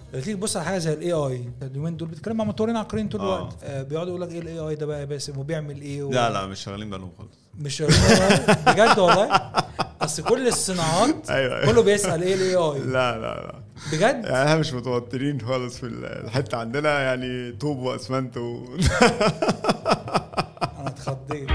لما تيجي تبص على حاجه زي الاي اي اليومين دول بتتكلم مع مطورين عقاريين طول آه. الوقت آه بيقعدوا يقول لك ايه الاي اي ده بقى يا باسم وبيعمل ايه و... لا لا مش شغالين بالهم خالص مش شغالين بجد والله اصل كل الصناعات ايوه أيوة. كله بيسال ايه الاي اي لا لا لا بجد يعني احنا مش متوترين خالص في الحته عندنا يعني طوب واسمنت و... انا اتخضيت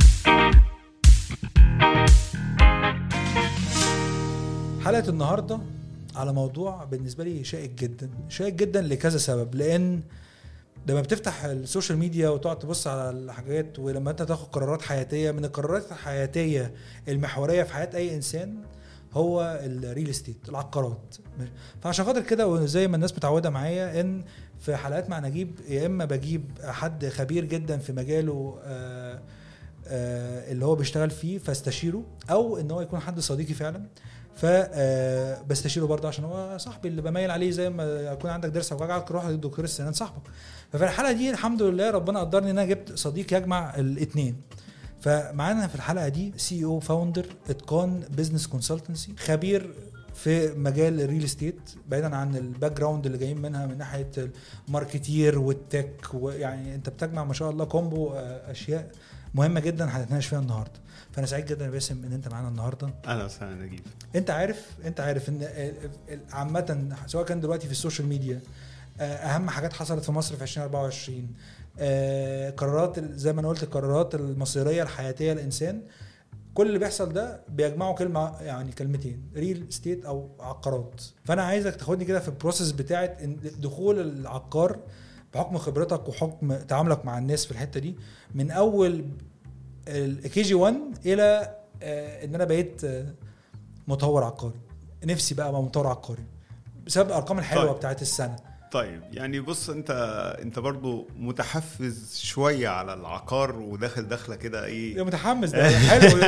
حلقه النهارده على موضوع بالنسبه لي شائك جدا شائك جدا لكذا سبب لان لما بتفتح السوشيال ميديا وتقعد تبص على الحاجات ولما انت تاخد قرارات حياتيه من القرارات الحياتيه المحوريه في حياه اي انسان هو الريل استيت العقارات فعشان خاطر كده وزي ما الناس متعوده معايا ان في حلقات مع نجيب يا اما بجيب حد خبير جدا في مجاله آه آه اللي هو بيشتغل فيه فاستشيره او ان هو يكون حد صديقي فعلا فبستشيره برضه عشان هو صاحبي اللي بميل عليه زي ما يكون عندك ضرس او وجعك روح للدكتور السنان صاحبك ففي الحلقه دي الحمد لله ربنا قدرني ان انا جبت صديق يجمع الاثنين فمعانا في الحلقه دي سي او فاوندر اتقان بزنس كونسلتنسي خبير في مجال الريل استيت بعيدا عن الباك جراوند اللي جايين منها من ناحيه الماركتير والتك ويعني انت بتجمع ما شاء الله كومبو آه، اشياء مهمه جدا هنتناقش فيها النهارده فانا سعيد جدا يا باسم ان انت معانا النهارده اهلا وسهلا نجيب انت عارف انت عارف ان ال- ال- عامه سواء كان دلوقتي في السوشيال ميديا آه، اهم حاجات حصلت في مصر في 2024 آه، قرارات ال- زي ما انا قلت القرارات المصيريه الحياتيه للانسان كل اللي بيحصل ده بيجمعوا كلمه يعني كلمتين ريل ستيت او عقارات فانا عايزك تاخدني كده في البروسيس بتاعه إن- دخول العقار بحكم خبرتك وحكم تعاملك مع الناس في الحته دي من اول الكي جي 1 الى آه، ان انا بقيت آه، مطور عقاري نفسي بقى ابقى مطور عقاري بسبب الارقام الحلوه طيب. بتاعت السنه طيب يعني بص انت انت برضو متحفز شويه على العقار وداخل داخله كده ايه يا متحمس ده حلو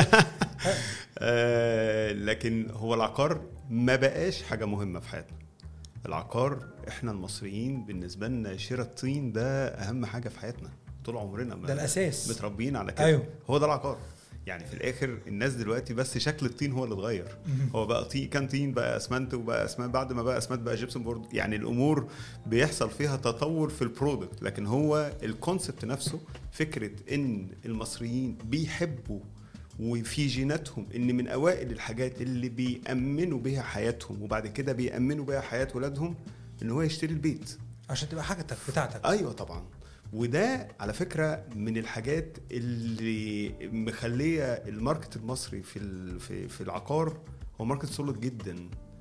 آه لكن هو العقار ما بقاش حاجه مهمه في حياتنا العقار احنا المصريين بالنسبه لنا شراء الطين ده اهم حاجه في حياتنا طول عمرنا ما- ده الاساس متربيين على كده أيوه. هو ده العقار يعني في الاخر الناس دلوقتي بس شكل الطين هو اللي اتغير هو بقى طين كان طين بقى اسمنت وبقى اسمنت بعد ما بقى اسمنت بقى جيبسون بورد يعني الامور بيحصل فيها تطور في البرودكت لكن هو الكونسبت نفسه فكره ان المصريين بيحبوا وفي جيناتهم ان من اوائل الحاجات اللي بيامنوا بيها حياتهم وبعد كده بيامنوا بيها حياه ولادهم ان هو يشتري البيت عشان تبقى حاجتك بتاعتك ايوه طبعا وده على فكره من الحاجات اللي مخليه الماركت المصري في ال- في في العقار هو ماركت سوليد جدا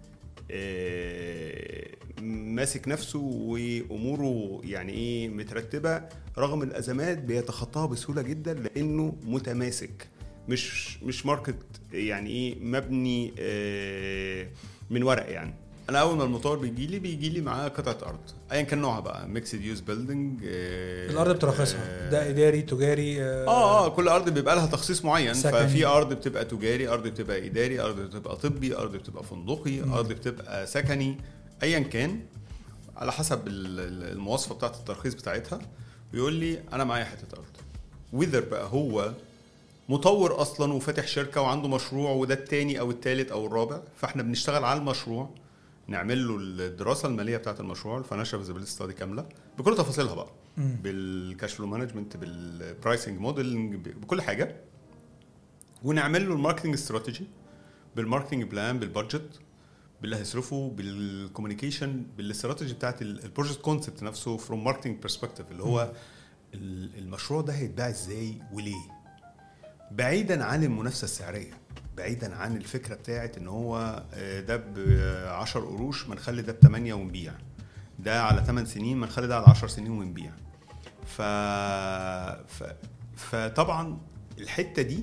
آه، ماسك نفسه واموره يعني ايه مترتبه رغم الازمات بيتخطاها بسهوله جدا لانه متماسك مش مش ماركت يعني ايه مبني آه، من ورق يعني انا اول ما المطور بيجي لي بيجي لي معاه قطعه ارض ايا كان نوعها بقى ميكسد يوز بيلدينج الارض بترخصها ده اداري تجاري اه اه كل ارض بيبقى لها تخصيص معين سكني. ففي ارض بتبقى تجاري ارض بتبقى اداري ارض بتبقى طبي ارض بتبقى فندقي مم. ارض بتبقى سكني ايا كان على حسب ال- ال- المواصفه بتاعه الترخيص بتاعتها ويقول لي انا معايا حته ارض وذر بقى هو مطور اصلا وفاتح شركه وعنده مشروع وده التاني او التالت او الرابع فاحنا بنشتغل على المشروع نعمل له الدراسه الماليه بتاعه المشروع الفاينانشال فيزيبيليتي ستادي كامله بكل تفاصيلها بقى مم. بالكاش فلو مانجمنت بالبرايسنج موديلنج بكل حاجه ونعمل له الماركتنج استراتيجي بالماركتنج بلان بالبادجت باللي هيصرفه بالكوميونيكيشن بالاستراتيجي بتاعت ال- البروجكت كونسبت نفسه فروم ماركتنج برسبكتيف اللي هو ال- المشروع ده هيتباع ازاي وليه بعيدا عن المنافسه السعريه بعيدا عن الفكره بتاعت ان هو آه، ده ب 10 قروش ما نخلي ده ب 8 ونبيع ده على 8 سنين ما نخلي ده على 10 سنين ونبيع ف... ف... فطبعا الحته دي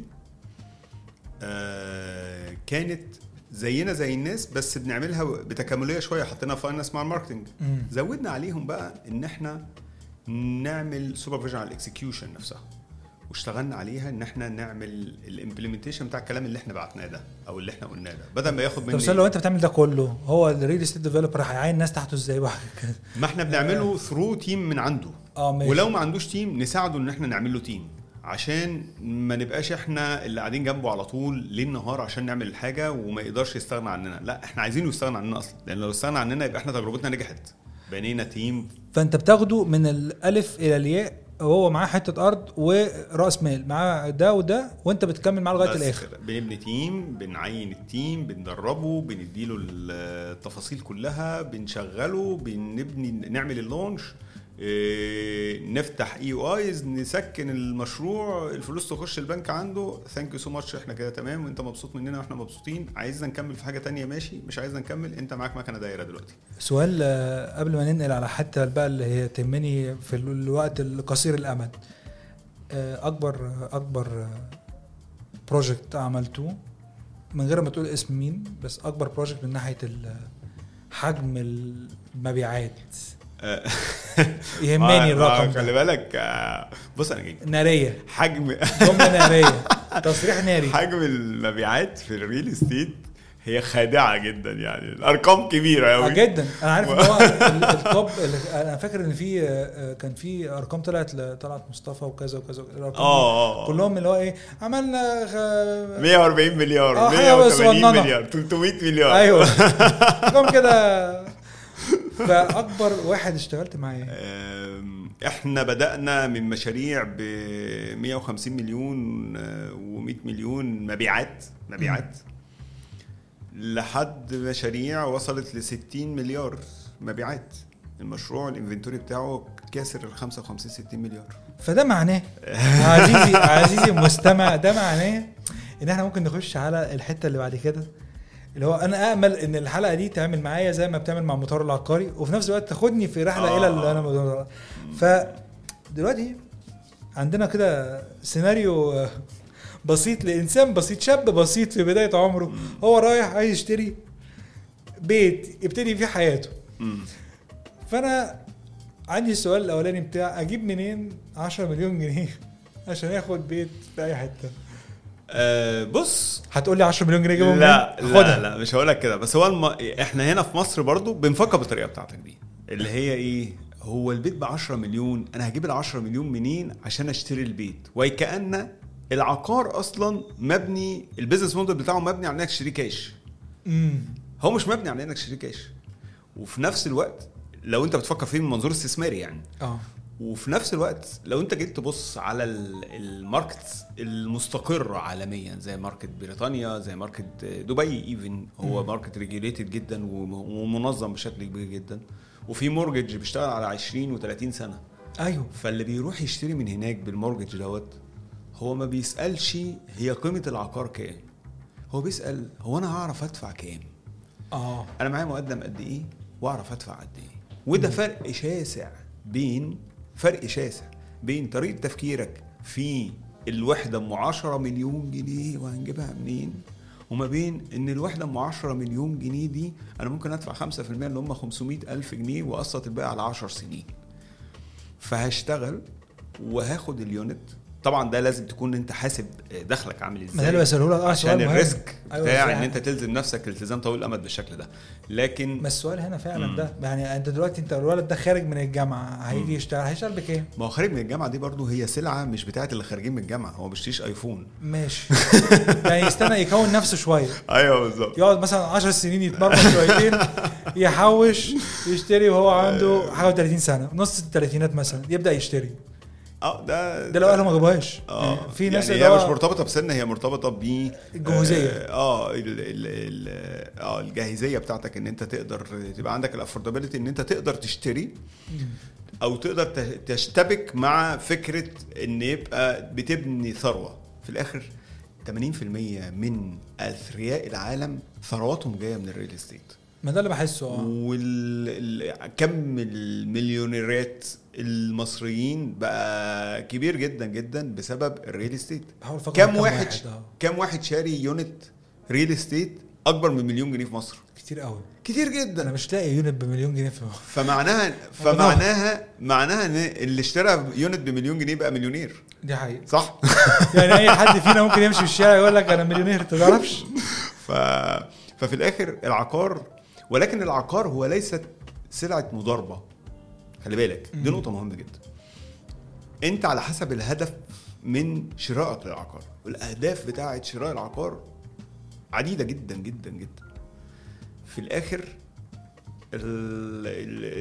آه كانت زينا زي الناس بس بنعملها بتكامليه شويه حطينا فاينانس مع الماركتنج مم. زودنا عليهم بقى ان احنا نعمل سوبرفيجن على الاكسكيوشن نفسها واشتغلنا عليها ان احنا نعمل الامبلمنتيشن بتاع الكلام اللي احنا بعتناه ده او اللي احنا قلناه ده بدل ما ياخد طب مني سؤال لو انت بتعمل ده كله هو الريل استيت ديفلوبر هيعين ناس تحته ازاي بقى كده ما احنا بنعمله ثرو تيم من عنده اه ماشي ولو ما عندوش تيم نساعده ان احنا نعمل له تيم عشان ما نبقاش احنا اللي قاعدين جنبه على طول ليل نهار عشان نعمل الحاجه وما يقدرش يستغنى عننا لا احنا عايزينه يستغنى عننا اصلا لان لو استغنى عننا يبقى احنا تجربتنا نجحت بنينا تيم فانت بتاخده من الالف الى الياء وهو معاه حته ارض وراس مال معاه ده وده وانت بتكمل معاه لغايه بس الاخر كده. بنبني تيم بنعين التيم بندربه بنديله التفاصيل كلها بنشغله بنبني نعمل اللونش إيه، نفتح اي او ايز نسكن المشروع الفلوس تخش البنك عنده ثانك يو سو ماتش احنا كده تمام وانت مبسوط مننا واحنا مبسوطين عايزنا نكمل في حاجه تانية ماشي مش عايزنا نكمل انت معاك مكنه دايره دلوقتي سؤال آه، قبل ما ننقل على حتى بقى اللي هي تهمني في الوقت القصير الامد آه، اكبر اكبر بروجكت عملتوه من غير ما تقول اسم مين بس اكبر بروجكت من ناحيه ال- حجم المبيعات آه، يهمني آه، الرقم خلي ده بالك آه، بص انا جاي ناريه حجم جمله ناريه تصريح ناري حجم المبيعات في الريل استيت هي خادعه جدا يعني الارقام كبيره آه قوي جدا انا عارف ان هو ال- التوب ال- انا فاكر ان في آه، آه، كان في ارقام طلعت لطلعت مصطفى وكذا وكذا الارقام اه اه كلهم اللي هو ايه عملنا خ- 140 مليار آه، حاجة 180 صغننة. مليار 300 مليار ايوه ارقام كده فاكبر واحد اشتغلت معاه آم، احنا بدأنا من مشاريع ب 150 مليون و100 مليون مبيعات مبيعات لحد مشاريع وصلت ل 60 مليار مبيعات المشروع الانفنتوري بتاعه كاسر ال 55 60 مليار فده معناه عزيزي عزيزي المستمع ده معناه ان احنا ممكن نخش على الحته اللي بعد كده اللي هو انا امل ان الحلقه دي تعمل معايا زي ما بتعمل مع مطار العقاري وفي نفس الوقت تاخدني في رحله آه. الى اللي انا مطار فدلوقتي عندنا كده سيناريو آه، بسيط لانسان بسيط شاب بسيط في بدايه عمره هو رايح عايز يشتري بيت يبتدي فيه حياته مم. فانا عندي السؤال الاولاني بتاع اجيب منين 10 مليون جنيه عشان اخد بيت في اي حته آه، بص هتقول لي 10 مليون جنيه اجيبهم لا منين؟ لا لا مش هقول لك كده بس هو الم... احنا هنا في مصر برضو بنفكر بالطريقه بتاعتك دي اللي هي ايه هو البيت ب 10 مليون انا هجيب ال 10 مليون منين عشان اشتري البيت وكأن العقار اصلا مبني البيزنس موديل بتاعه مبني على انك تشتري كاش امم هو مش مبني على انك تشتري كاش وفي نفس الوقت لو انت بتفكر فيه من منظور استثماري يعني اه وفي نفس الوقت لو انت جيت تبص على ال- الماركت المستقرة عالميا زي ماركت بريطانيا زي ماركت دبي ايفن هو مم. ماركت ريجوليتد جدا وم- ومنظم بشكل كبير جدا وفي مورجج بيشتغل على 20 و30 سنة ايوه فاللي بيروح يشتري من هناك بالمورجج دوت هو ما بيسألش هي قيمة العقار كام هو بيسأل هو انا هعرف ادفع كام اه انا معايا مقدم قد ايه واعرف ادفع قد ايه وده فرق شاسع بين فرق شاسع بين طريقه تفكيرك في الوحده ام 10 مليون جنيه وهنجيبها منين وما بين ان الوحده ام 10 مليون جنيه دي انا ممكن ادفع 5% اللي هم 500 الف جنيه واقسط الباقي على 10 سنين فهشتغل وهاخد اليونت طبعا ده لازم تكون انت حاسب دخلك عامل ازاي ما ده اللي بساله لك اه عشان سؤال مهم. الريسك أيوة، بتاع إزاي ان انت تلزم نفسك التزام طويل الامد بالشكل ده لكن ما السؤال هنا فعلا مم. ده يعني انت دلوقتي انت الولد ده خارج من الجامعه هيجي يشتغل هيشتغل بكام؟ ما هو خارج من الجامعه دي برضو هي سلعه مش بتاعت اللي خارجين من الجامعه هو ما بيشتريش ايفون ماشي يعني يستنى يكون نفسه شويه ايوه بالظبط يقعد مثلا 10 سنين يتمرمط شويتين يحوش يشتري وهو عنده حاجه 30 سنه نص الثلاثينات مثلا يبدا يشتري اه ده ده لو اهله ما جابوهاش اه يعني في ناس يعني اللي هي مش هو مرتبطه بسن هي مرتبطه ب الجهوزية. اه ال ال ال اه الجاهزيه بتاعتك ان انت تقدر تبقى عندك الافوردابيلتي ان انت تقدر تشتري او تقدر ت- تشتبك مع فكره ان يبقى بتبني ثروه في الاخر 80% من اثرياء العالم ثرواتهم جايه من الريل استيت ما ده اللي بحسه اه وكم المليونيرات المصريين بقى كبير جدا جدا بسبب الريل استيت بحاول افكر كم كم واحد اه كم واحد شاري يونت ريل استيت اكبر من مليون جنيه في مصر كتير قوي كتير انا جدا مش لاقي يونت بمليون جنيه في فمعناها فمعناها معناها ان اللي اشترى يونت بمليون جنيه بقى مليونير دي حقيقة صح يعني اي حد فينا ممكن يمشي في الشارع يقول لك انا مليونير انت ما تعرفش ف... ففي الاخر العقار ولكن العقار هو ليست سلعه مضاربه خلي بالك دي مم. نقطه مهمه جدا انت على حسب الهدف من شرائك للعقار والاهداف بتاعه شراء العقار عديده جدا جدا جدا في الاخر ال... ال... ال...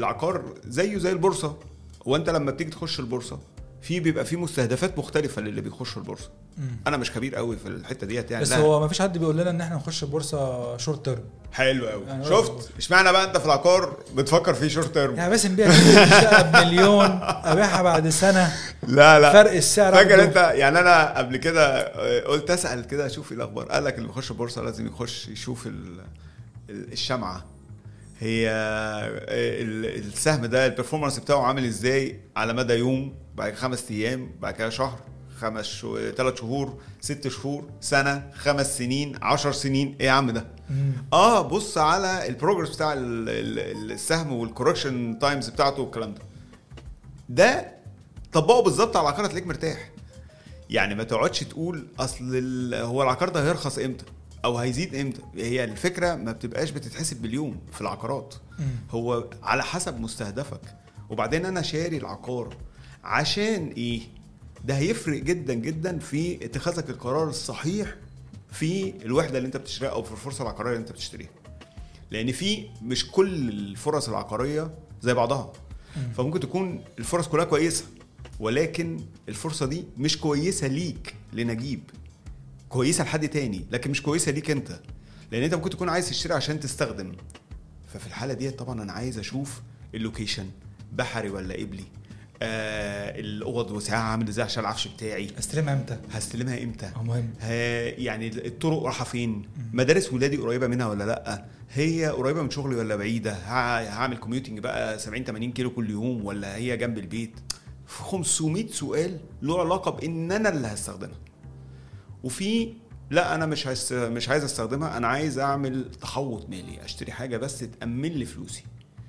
العقار زيه زي البورصه وانت لما بتيجي تخش البورصه في بيبقى في مستهدفات مختلفه للي بيخشوا البورصه مم. انا مش خبير قوي في الحته ديت يعني بس لا. هو ما فيش حد بيقول لنا ان احنا نخش البورصه شورت تيرم حلو قوي يعني شفت اشمعنى بقى انت في العقار بتفكر فيه شورت تيرم يعني بس نبيع الشقه بمليون ابيعها بعد سنه لا لا فرق السعر فاكر عنده. انت يعني انا قبل كده آه، قلت اسال كده اشوف ايه الاخبار قال لك اللي بيخش البورصه لازم يخش يشوف ال- ال- الشمعه هي آه، ال- السهم ده البرفورمانس بتاعه عامل ازاي على مدى يوم بعد خمس ايام بعد كده شهر خمس شو... ثلاث شهور ست شهور سنه خمس سنين عشر سنين ايه يا عم ده مم. اه بص على البروجرس بتاع ال- ال- السهم والكوركشن تايمز بتاعته والكلام ده ده طبقه بالظبط على العقار هتلاقيك مرتاح يعني ما تقعدش تقول اصل ال- هو العقار ده هيرخص امتى او هيزيد امتى هي الفكره ما بتبقاش بتتحسب باليوم في العقارات مم. هو على حسب مستهدفك وبعدين انا شاري العقار عشان ايه ده هيفرق جدا جدا في اتخاذك القرار الصحيح في الوحده اللي انت بتشتريها او في الفرصه العقاريه اللي انت بتشتريها لان في مش كل الفرص العقاريه زي بعضها مم. فممكن تكون الفرص كلها كويسه ولكن الفرصه دي مش كويسه ليك لنجيب كويسه لحد تاني لكن مش كويسه ليك انت لان انت ممكن تكون عايز تشتري عشان تستخدم ففي الحاله ديت طبعا انا عايز اشوف اللوكيشن بحري ولا قبلي آه الاوض وسعها عامل ازاي عشان العفش بتاعي استلمها امتى؟ هستلمها امتى اه مهم ها يعني الطرق رايحه فين مدارس ولادي قريبه منها ولا لا هي قريبه من شغلي ولا بعيده ه- هعمل كوميوتنج بقى 70 80 كيلو كل يوم ولا هي جنب البيت في 500 سؤال له علاقه بان انا اللي هستخدمها وفي لا انا مش هس... مش عايز استخدمها انا عايز اعمل تحوط مالي اشتري حاجه بس تامن لي فلوسي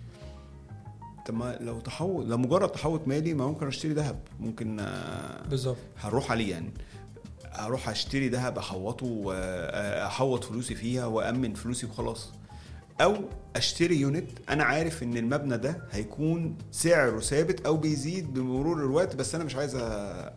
طب ما لو تحوط لو مجرد تحوط مالي ما ممكن اشتري ذهب ممكن آه، بالظبط هروح عليه يعني اروح اشتري ذهب احوطه واحوط فلوسي فيها وامن فلوسي وخلاص او اشتري يونت انا عارف ان المبنى ده هيكون سعره ثابت او بيزيد بمرور الوقت بس انا مش عايز أ- أ-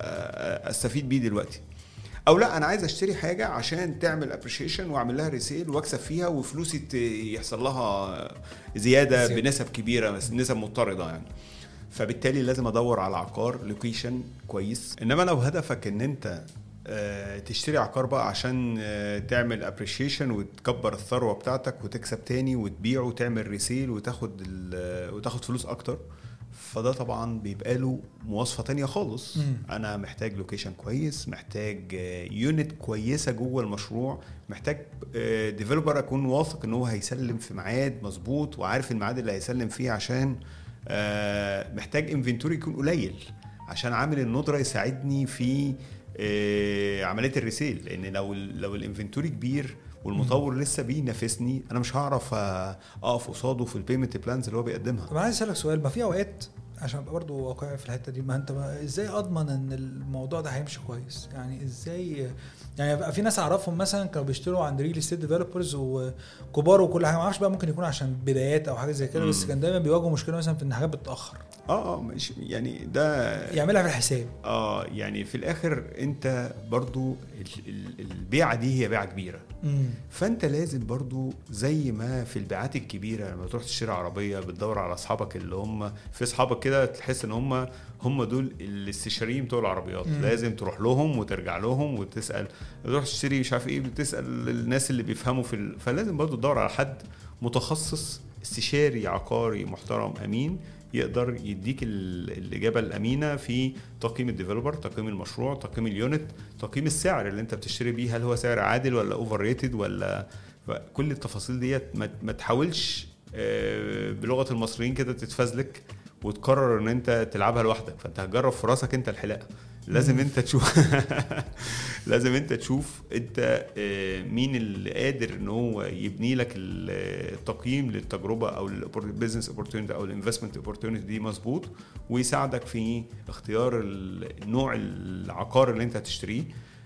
استفيد بيه دلوقتي او لا انا عايز اشتري حاجه عشان تعمل ابريشيشن واعمل لها ريسيل واكسب فيها وفلوسي ت- يحصل لها زياده زيادة. بنسب كبيره بس نسب مضطرده يعني فبالتالي لازم ادور على عقار لوكيشن كويس انما لو هدفك ان انت آه، تشتري عقار بقى عشان آه، تعمل ابريشيشن وتكبر الثروه بتاعتك وتكسب تاني وتبيع وتعمل ريسيل وتاخد ال- وتاخد فلوس اكتر فده طبعا بيبقى له مواصفه تانية خالص مم. انا محتاج لوكيشن كويس محتاج يونت كويسه جوه المشروع محتاج ديفلوبر اكون واثق ان هو هيسلم في ميعاد مظبوط وعارف الميعاد اللي هيسلم فيه عشان آه، محتاج انفنتوري يكون قليل عشان عامل الندره يساعدني في آه، عمليه الريسيل لان لو ال- لو الانفنتوري كبير والمطور لسه بينافسني انا مش هعرف آه، اقف قصاده في البيمنت بلانز اللي هو بيقدمها طب انا عايز اسالك سؤال ما في اوقات عشان ابقى برضه واقعي في الحته دي ما انت ما ازاي اضمن ان الموضوع ده هيمشي كويس يعني ازاي يعني بقى في ناس اعرفهم مثلا كانوا بيشتروا عند ريل استيت ديفلوبرز وكبار وكل حاجه ما اعرفش بقى ممكن يكون عشان بدايات او حاجه زي كده بس مم. كان دايما بيواجهوا مشكله مثلا في ان حاجات بتتاخر اه اه مش يعني ده يعملها في الحساب اه يعني في الاخر انت برضو ال- ال- البيعه دي هي بيعه كبيره امم فانت لازم برضو زي ما في البيعات الكبيره لما تروح تشتري عربيه بتدور على اصحابك اللي هم في اصحابك كده تحس ان هم هم دول الاستشاريين بتوع العربيات مم. لازم تروح لهم وترجع لهم وتسال تروح تشتري مش عارف ايه بتسال الناس اللي بيفهموا في ال... فلازم برضو تدور على حد متخصص استشاري عقاري محترم امين يقدر يديك ال- الاجابه الامينه في تقييم الديفلوبر تقييم المشروع تقييم اليونت تقييم السعر اللي انت بتشتري بيه هل هو سعر عادل ولا اوفر ريتد ولا كل التفاصيل ديت ما, ما تحاولش آه، بلغه المصريين كده تتفزلك وتقرر ان انت تلعبها لوحدك فانت هتجرب في راسك انت الحلاقه لازم مم. انت تشوف لازم انت تشوف انت آه، مين اللي قادر ان هو يبني لك ال- التقييم للتجربه او البيزنس اوبورتيونيتي او الانفستمنت اوبورتيونيتي دي مظبوط ويساعدك في اختيار ال- نوع العقار اللي انت هتشتريه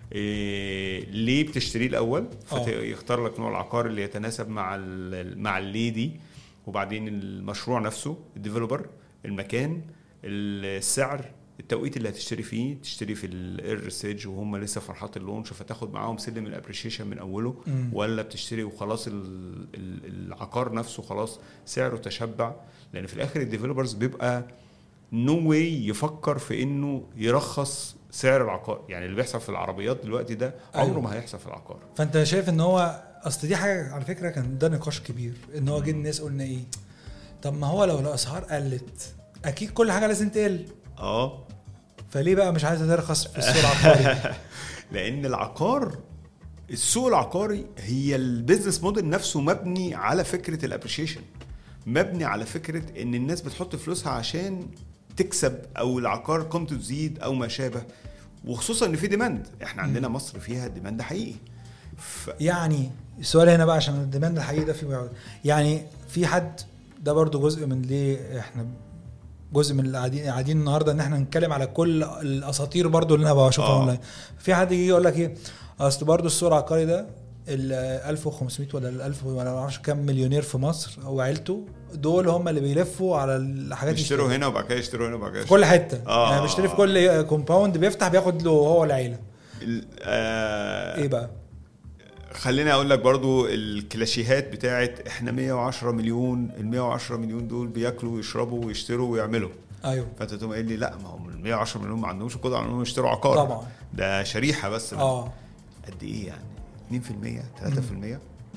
إيه ليه بتشتريه الاول آه. فيختار لك نوع العقار اللي يتناسب مع ال- مع الليدي وبعدين المشروع نفسه الديفلوبر المكان السعر التوقيت اللي هتشتري فيه تشتري في الاير ستيج وهم لسه فرحات اللونش فتاخد معاهم سلم الابريشيشن من اوله مم. ولا بتشتري وخلاص ال- ال- العقار نفسه خلاص سعره تشبع لان في الاخر الديفلوبرز بيبقى نو واي يفكر في انه يرخص سعر العقار يعني اللي بيحصل في العربيات دلوقتي ده عمره أيوة. ما هيحصل في العقار فانت شايف ان هو اصل دي حاجه على فكره كان ده نقاش كبير ان هو جه الناس قلنا ايه طب ما هو لو الاسعار قلت اكيد كل حاجه لازم تقل اه فليه بقى مش عايزه ترخص في السوق العقاري لان العقار السوق العقاري هي البيزنس موديل نفسه مبني على فكره الابريشيشن مبني على فكره ان الناس بتحط فلوسها عشان تكسب او العقار قيمته تزيد او ما شابه وخصوصا ان في ديماند احنا عندنا مصر فيها ديماند حقيقي ف... يعني السؤال هنا بقى عشان الديماند الحقيقي ده في يعني في حد ده برضو جزء من ليه احنا جزء من اللي قاعدين قاعدين النهارده ان احنا نتكلم على كل الاساطير برضو اللي انا بشوفها آه. اونلاين في حد يجي يقول لك ايه اصل برضو السوق العقاري ده ال 1500 ولا ال 1000 ولا ما اعرفش كام مليونير في مصر وعيلته دول هم اللي بيلفوا على الحاجات دي يشتروا هنا وبعد كده يشتروا هنا وبعد كده في كل حته آه. يعني بيشتري في كل كومباوند بيفتح بياخد له هو العيله ال- آه ايه بقى خليني اقول لك برضو الكلاشيهات بتاعت احنا 110 مليون ال 110 مليون دول بياكلوا ويشربوا ويشتروا ويعملوا ايوه فانت تقوم قايل لي لا ما هم ال 110 مليون ما عندهمش القدره على انهم يشتروا عقار طبعا ده شريحه بس اه قد ايه يعني 2% 3%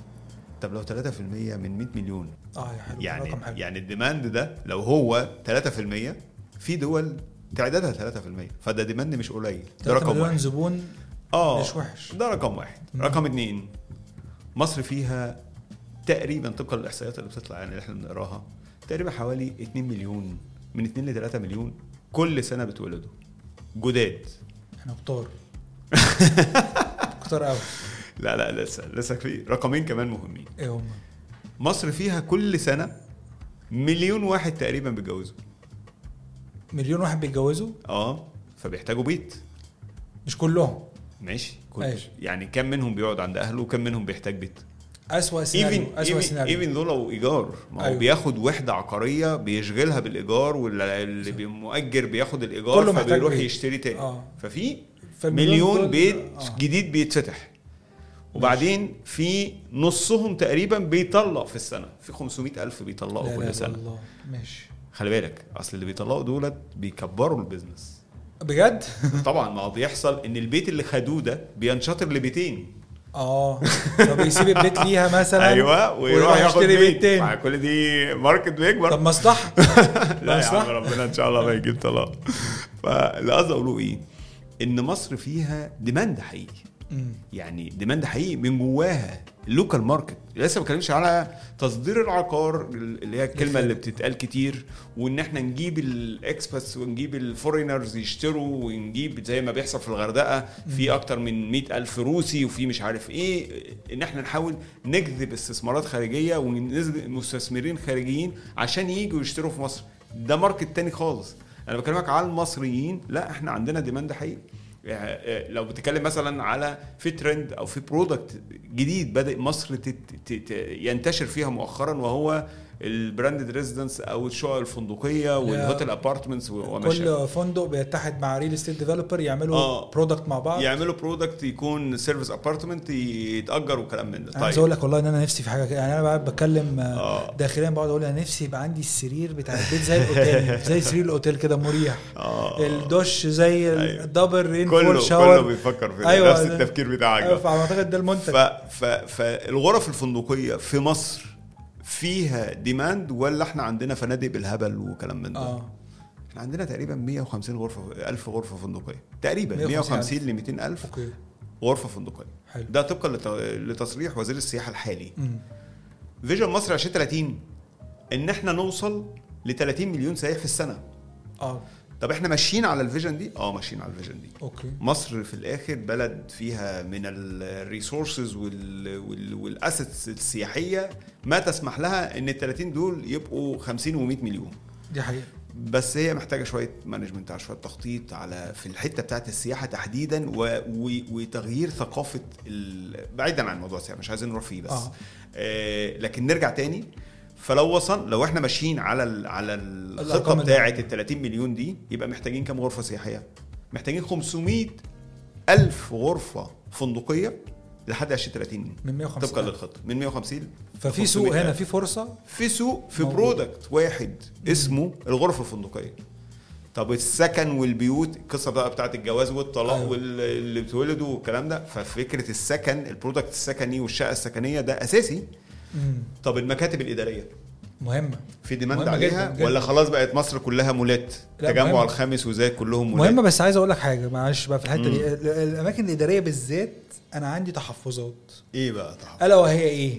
طب لو 3% من 100 مليون اه يا حلو يعني رقم حلو يعني الديماند ده لو هو 3% في دول تعدادها 3% فده ديماند مش قليل ده 3 رقم مليون واحد زبون اه مش وحش. ده رقم واحد مم. رقم اتنين مصر فيها تقريبا طبقا للاحصائيات اللي بتطلع يعني اللي احنا بنقراها تقريبا حوالي 2 مليون من 2 ل 3 مليون كل سنه بتولدوا جداد احنا كتار كتار قوي لا لا لسه لسه في رقمين كمان مهمين ايه هم مصر فيها كل سنه مليون واحد تقريبا بيتجوزوا مليون واحد بيتجوزوا اه فبيحتاجوا بيت مش كلهم ماشي كل أيوة. يعني كم منهم بيقعد عند اهله وكم منهم بيحتاج بيت اسوأ سيناريو ايفن اسوأ ايفن سيناريو ايفن دو لو ايجار ما هو أيوة. بياخد وحده عقاريه بيشغلها بالايجار واللي بيمؤجر بياخد الايجار كله محتاج فبيروح بيت. يشتري تاني اه ففي فالمليون مليون دول- بيت آه. جديد بيتفتح وبعدين في نصهم تقريبا بيطلق في السنه في 500 الف لا بيطلقوا لا كل لا سنه الله ماشي خلي بالك اصل اللي بيطلقوا دولت بيكبروا البيزنس بجد طبعا ما هو بيحصل ان البيت اللي خدوه ده بينشطر لبيتين اه فبيسيب البيت ليها مثلا ايوه ويروح ياخد يشتري بيت, بيت تاني مع كل دي ماركت بيكبر طب مصلحه لا يا صح؟ عم ربنا ان شاء الله ما يجيب طلاق فاللي قصدي اقوله ايه؟ ان مصر فيها ديماند حقيقي مم. يعني ديماند حقيقي من جواها اللوكال ماركت لسه ما بتكلمش على تصدير العقار اللي هي الكلمه اللي بتتقال كتير وان احنا نجيب الاكسباتس ونجيب الفورينرز يشتروا ونجيب زي ما بيحصل في الغردقه في اكتر من مئة الف روسي وفي مش عارف ايه ان احنا نحاول نجذب استثمارات خارجيه ونجذب مستثمرين خارجيين عشان ييجوا يشتروا في مصر ده ماركت تاني خالص انا بكلمك على المصريين لا احنا عندنا ديماند حقيقي يعني لو بتتكلم مثلا على في ترند او في برودكت جديد بدا مصر تت تت ينتشر فيها مؤخرا وهو البراندد ريزيدنس او الشقق الفندقيه والهوتيل ابارتمنتس وما شابه كل فندق بيتحد مع ريل استيت ديفلوبر يعملوا آه. برودكت مع بعض يعملوا برودكت يكون سيرفيس ابارتمنت يتاجر وكلام من ده انا عايز اقول لك والله ان انا نفسي في حاجه كده يعني انا بقعد بتكلم آه، آه. داخليا بقعد اقول انا نفسي يبقى عندي السرير بتاع البيت زي الاوتيل زي سرير الاوتيل كده مريح آه. الدش زي أيوة. الدبل رين كله فول كله شاور بيفكر في أيوة، أيوة نفس ده- التفكير بتاعك أيوة، ده. فاعتقد ده ف... المنتج ف... فالغرف الفندقيه في مصر فيها ديماند ولا احنا عندنا فنادق بالهبل وكلام من ده؟ اه احنا عندنا تقريبا 150 غرفه 1000 غرفه فندقيه تقريبا 150 150 ل 200 الف اوكي غرفه فندقيه حلو ده طبقا لت... لتصريح وزير السياحه الحالي مم. فيجن مصر 2030 ان احنا نوصل ل 30 مليون سائح في السنه اه طب احنا ماشيين على الفيجن دي اه ماشيين على الفيجن دي اوكي مصر في الاخر بلد فيها من الريسورسز والاسيتس السياحيه ما تسمح لها ان ال 30 دول يبقوا 50 و100 مليون دي حقيقه بس هي محتاجه شويه مانجمنت على شويه تخطيط على في الحته بتاعت السياحه تحديدا و و وتغيير ثقافه ال- بعيدا عن موضوع السياحه مش عايزين نروح فيه بس آه. آه. آه لكن نرجع تاني فلو وصل لو احنا ماشيين على ال على ال الخطه الأرقام بتاعه اللي- ال 30 مليون دي يبقى محتاجين كام غرفه سياحيه محتاجين 500 الف غرفه فندقيه لحد 2030 من 150 طبقا للخطه من 150 ففي ل سوق 500 هنا ألف. في فرصه في سوق في موجود. برودكت واحد اسمه الغرف الفندقيه طب السكن والبيوت القصه بقى بتاعت الجواز والطلاق أيوة. واللي بتولدوا والكلام ده ففكره السكن البرودكت السكني والشقه السكنيه ده اساسي مم. طب المكاتب الاداريه مهمه في ديماند مهمة عليها جداً، جداً. ولا خلاص بقت مصر كلها مولات لا، تجمع مهمة. الخامس وزايد كلهم مولات مهمه بس عايز اقول لك حاجه معلش بقى في الحته مم. دي ال- الاماكن الاداريه بالذات انا عندي تحفظات ايه بقى طبعا الا وهي ايه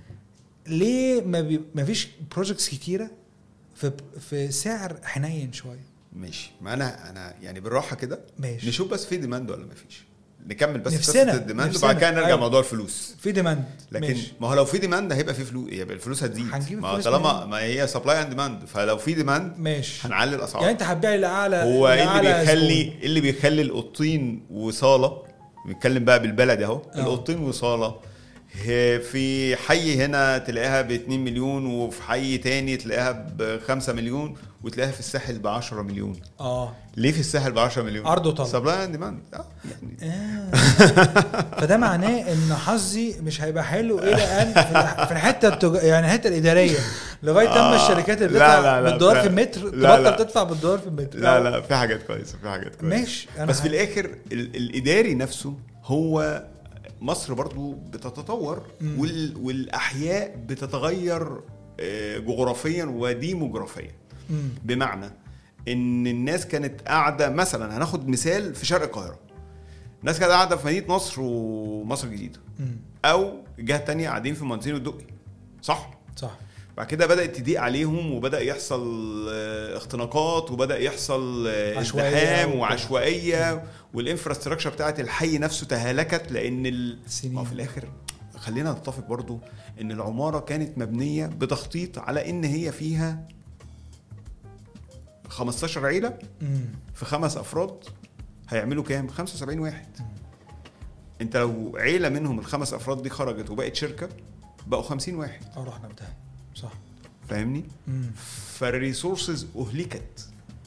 ليه ما, بي... ما فيش بروجكتس كتيره في في سعر حنين شويه ماشي ما انا انا يعني بالراحه كده ماشي نشوف بس في ديماند ولا ما فيش نكمل بس نفسنا- قصه الديماند نفسنا. وبعد كده نرجع أيوة. موضوع الفلوس في ديماند لكن ماشي. ما هو لو في ديماند هيبقى في فلوس يبقى الفلوس هتزيد هنجيب ما هو الفلوس طالما منين؟ ما هي سبلاي اند ديماند فلو في ديماند ماشي هنعلي الاسعار يعني انت هتبيع لاعلى هو ايه اللي لأعلى بيخلي زبون. إيه اللي بيخلي الاوضتين وصاله بنتكلم بقى بالبلد اهو آه. الاوضتين وصاله هي في حي هنا تلاقيها ب 2 مليون وفي حي تاني تلاقيها ب 5 مليون وتلاقيها في الساحل ب 10 مليون اه ليه في الساحل ب 10 مليون عرض وطلب. سبلاي اند ديماند اه يعني آه. فده معناه ان حظي مش هيبقى حلو الى ان في الح- في الحته التج... يعني الحته الاداريه لغايه اما آه. الشركات اللي لا، بتدفع لا، لا، بالدولار في لا. المتر لا، لا. تبطل تدفع بالدولار في المتر لا لا في حاجات كويسه في حاجات كويسه ماشي أنا بس في ه- الاخر ال- الاداري نفسه هو مصر برضو بتتطور مم. وال والاحياء بتتغير آه، جغرافيا وديموغرافيا مم. بمعنى ان الناس كانت قاعده مثلا هناخد مثال في شرق القاهره الناس كانت قاعده في مدينه نصر ومصر الجديده مم. او جهه تانية قاعدين في المهندسين والدقي صح صح بعد كده بدات تضيق عليهم وبدا يحصل آه، اختناقات وبدا يحصل آه، عشوائية ازدحام وكده. وعشوائيه والانفراستراكشر بتاعت الحي نفسه تهلكت لان ال... سنين. ما هو في الاخر خلينا نتفق برضو ان العماره كانت مبنيه بتخطيط على ان هي فيها 15 عيله مم. في خمس افراد هيعملوا كام 75 واحد انت لو عيله منهم الخمس افراد دي خرجت وبقت شركه بقوا 50 واحد اه رحنا بده صح فاهمني مم. فالريسورسز اهلكت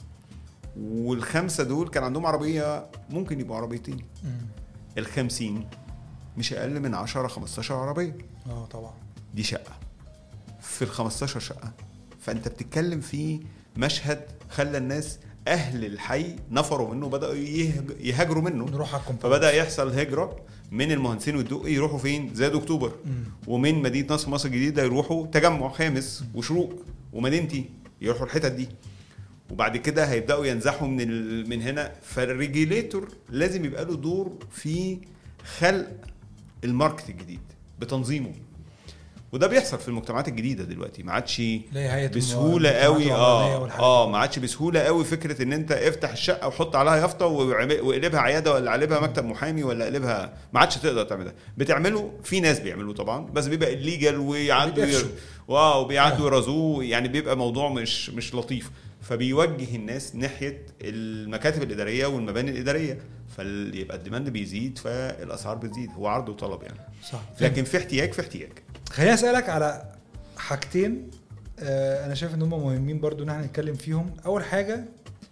والخمسه دول كان عندهم عربيه ممكن يبقوا عربيتين مم. الخمسين مش اقل من 10 15 عربيه اه طبعا دي شقه في ال 15 شقه فانت بتتكلم في مشهد خلى الناس اهل الحي نفروا منه بداوا يهج- يهاجروا منه نروح على الكومباوند فبدا يحصل هجره من المهندسين والدقي يروحوا فين زاد اكتوبر مم. ومن مدينه نصر مصر الجديده يروحوا تجمع خامس وشروق ومدينتي يروحوا الحتت دي وبعد كده هيبداوا ينزحوا من ال... من هنا فالريجيليتور لازم يبقى له دور في خلق الماركت الجديد بتنظيمه وده بيحصل في المجتمعات الجديده دلوقتي ما عادش اللي هي هيئه بسهوله المجتمعات قوي العمرانية اه والحاجات اه دي. ما عادش بسهوله قوي فكره ان انت افتح الشقه وحط عليها يافطه وعم- واقلبها عياده ولا قلبها مكتب محامي ولا قلبها ما عادش تقدر تعمل ده بتعمله في ناس بيعملوه طبعا بس بيبقى الليجل ويعدوا بيقفشوا. واو بيعدوا آه. يرازوه يعني بيبقى موضوع مش مش لطيف فبيوجه الناس ناحيه المكاتب الاداريه والمباني الاداريه فيبقى الديماند بيزيد فالاسعار بتزيد هو عرض وطلب يعني صح لكن في احتياج في احتياج خليني اسالك على حاجتين آه انا شايف ان هم مهمين برضو ان احنا نتكلم فيهم اول حاجه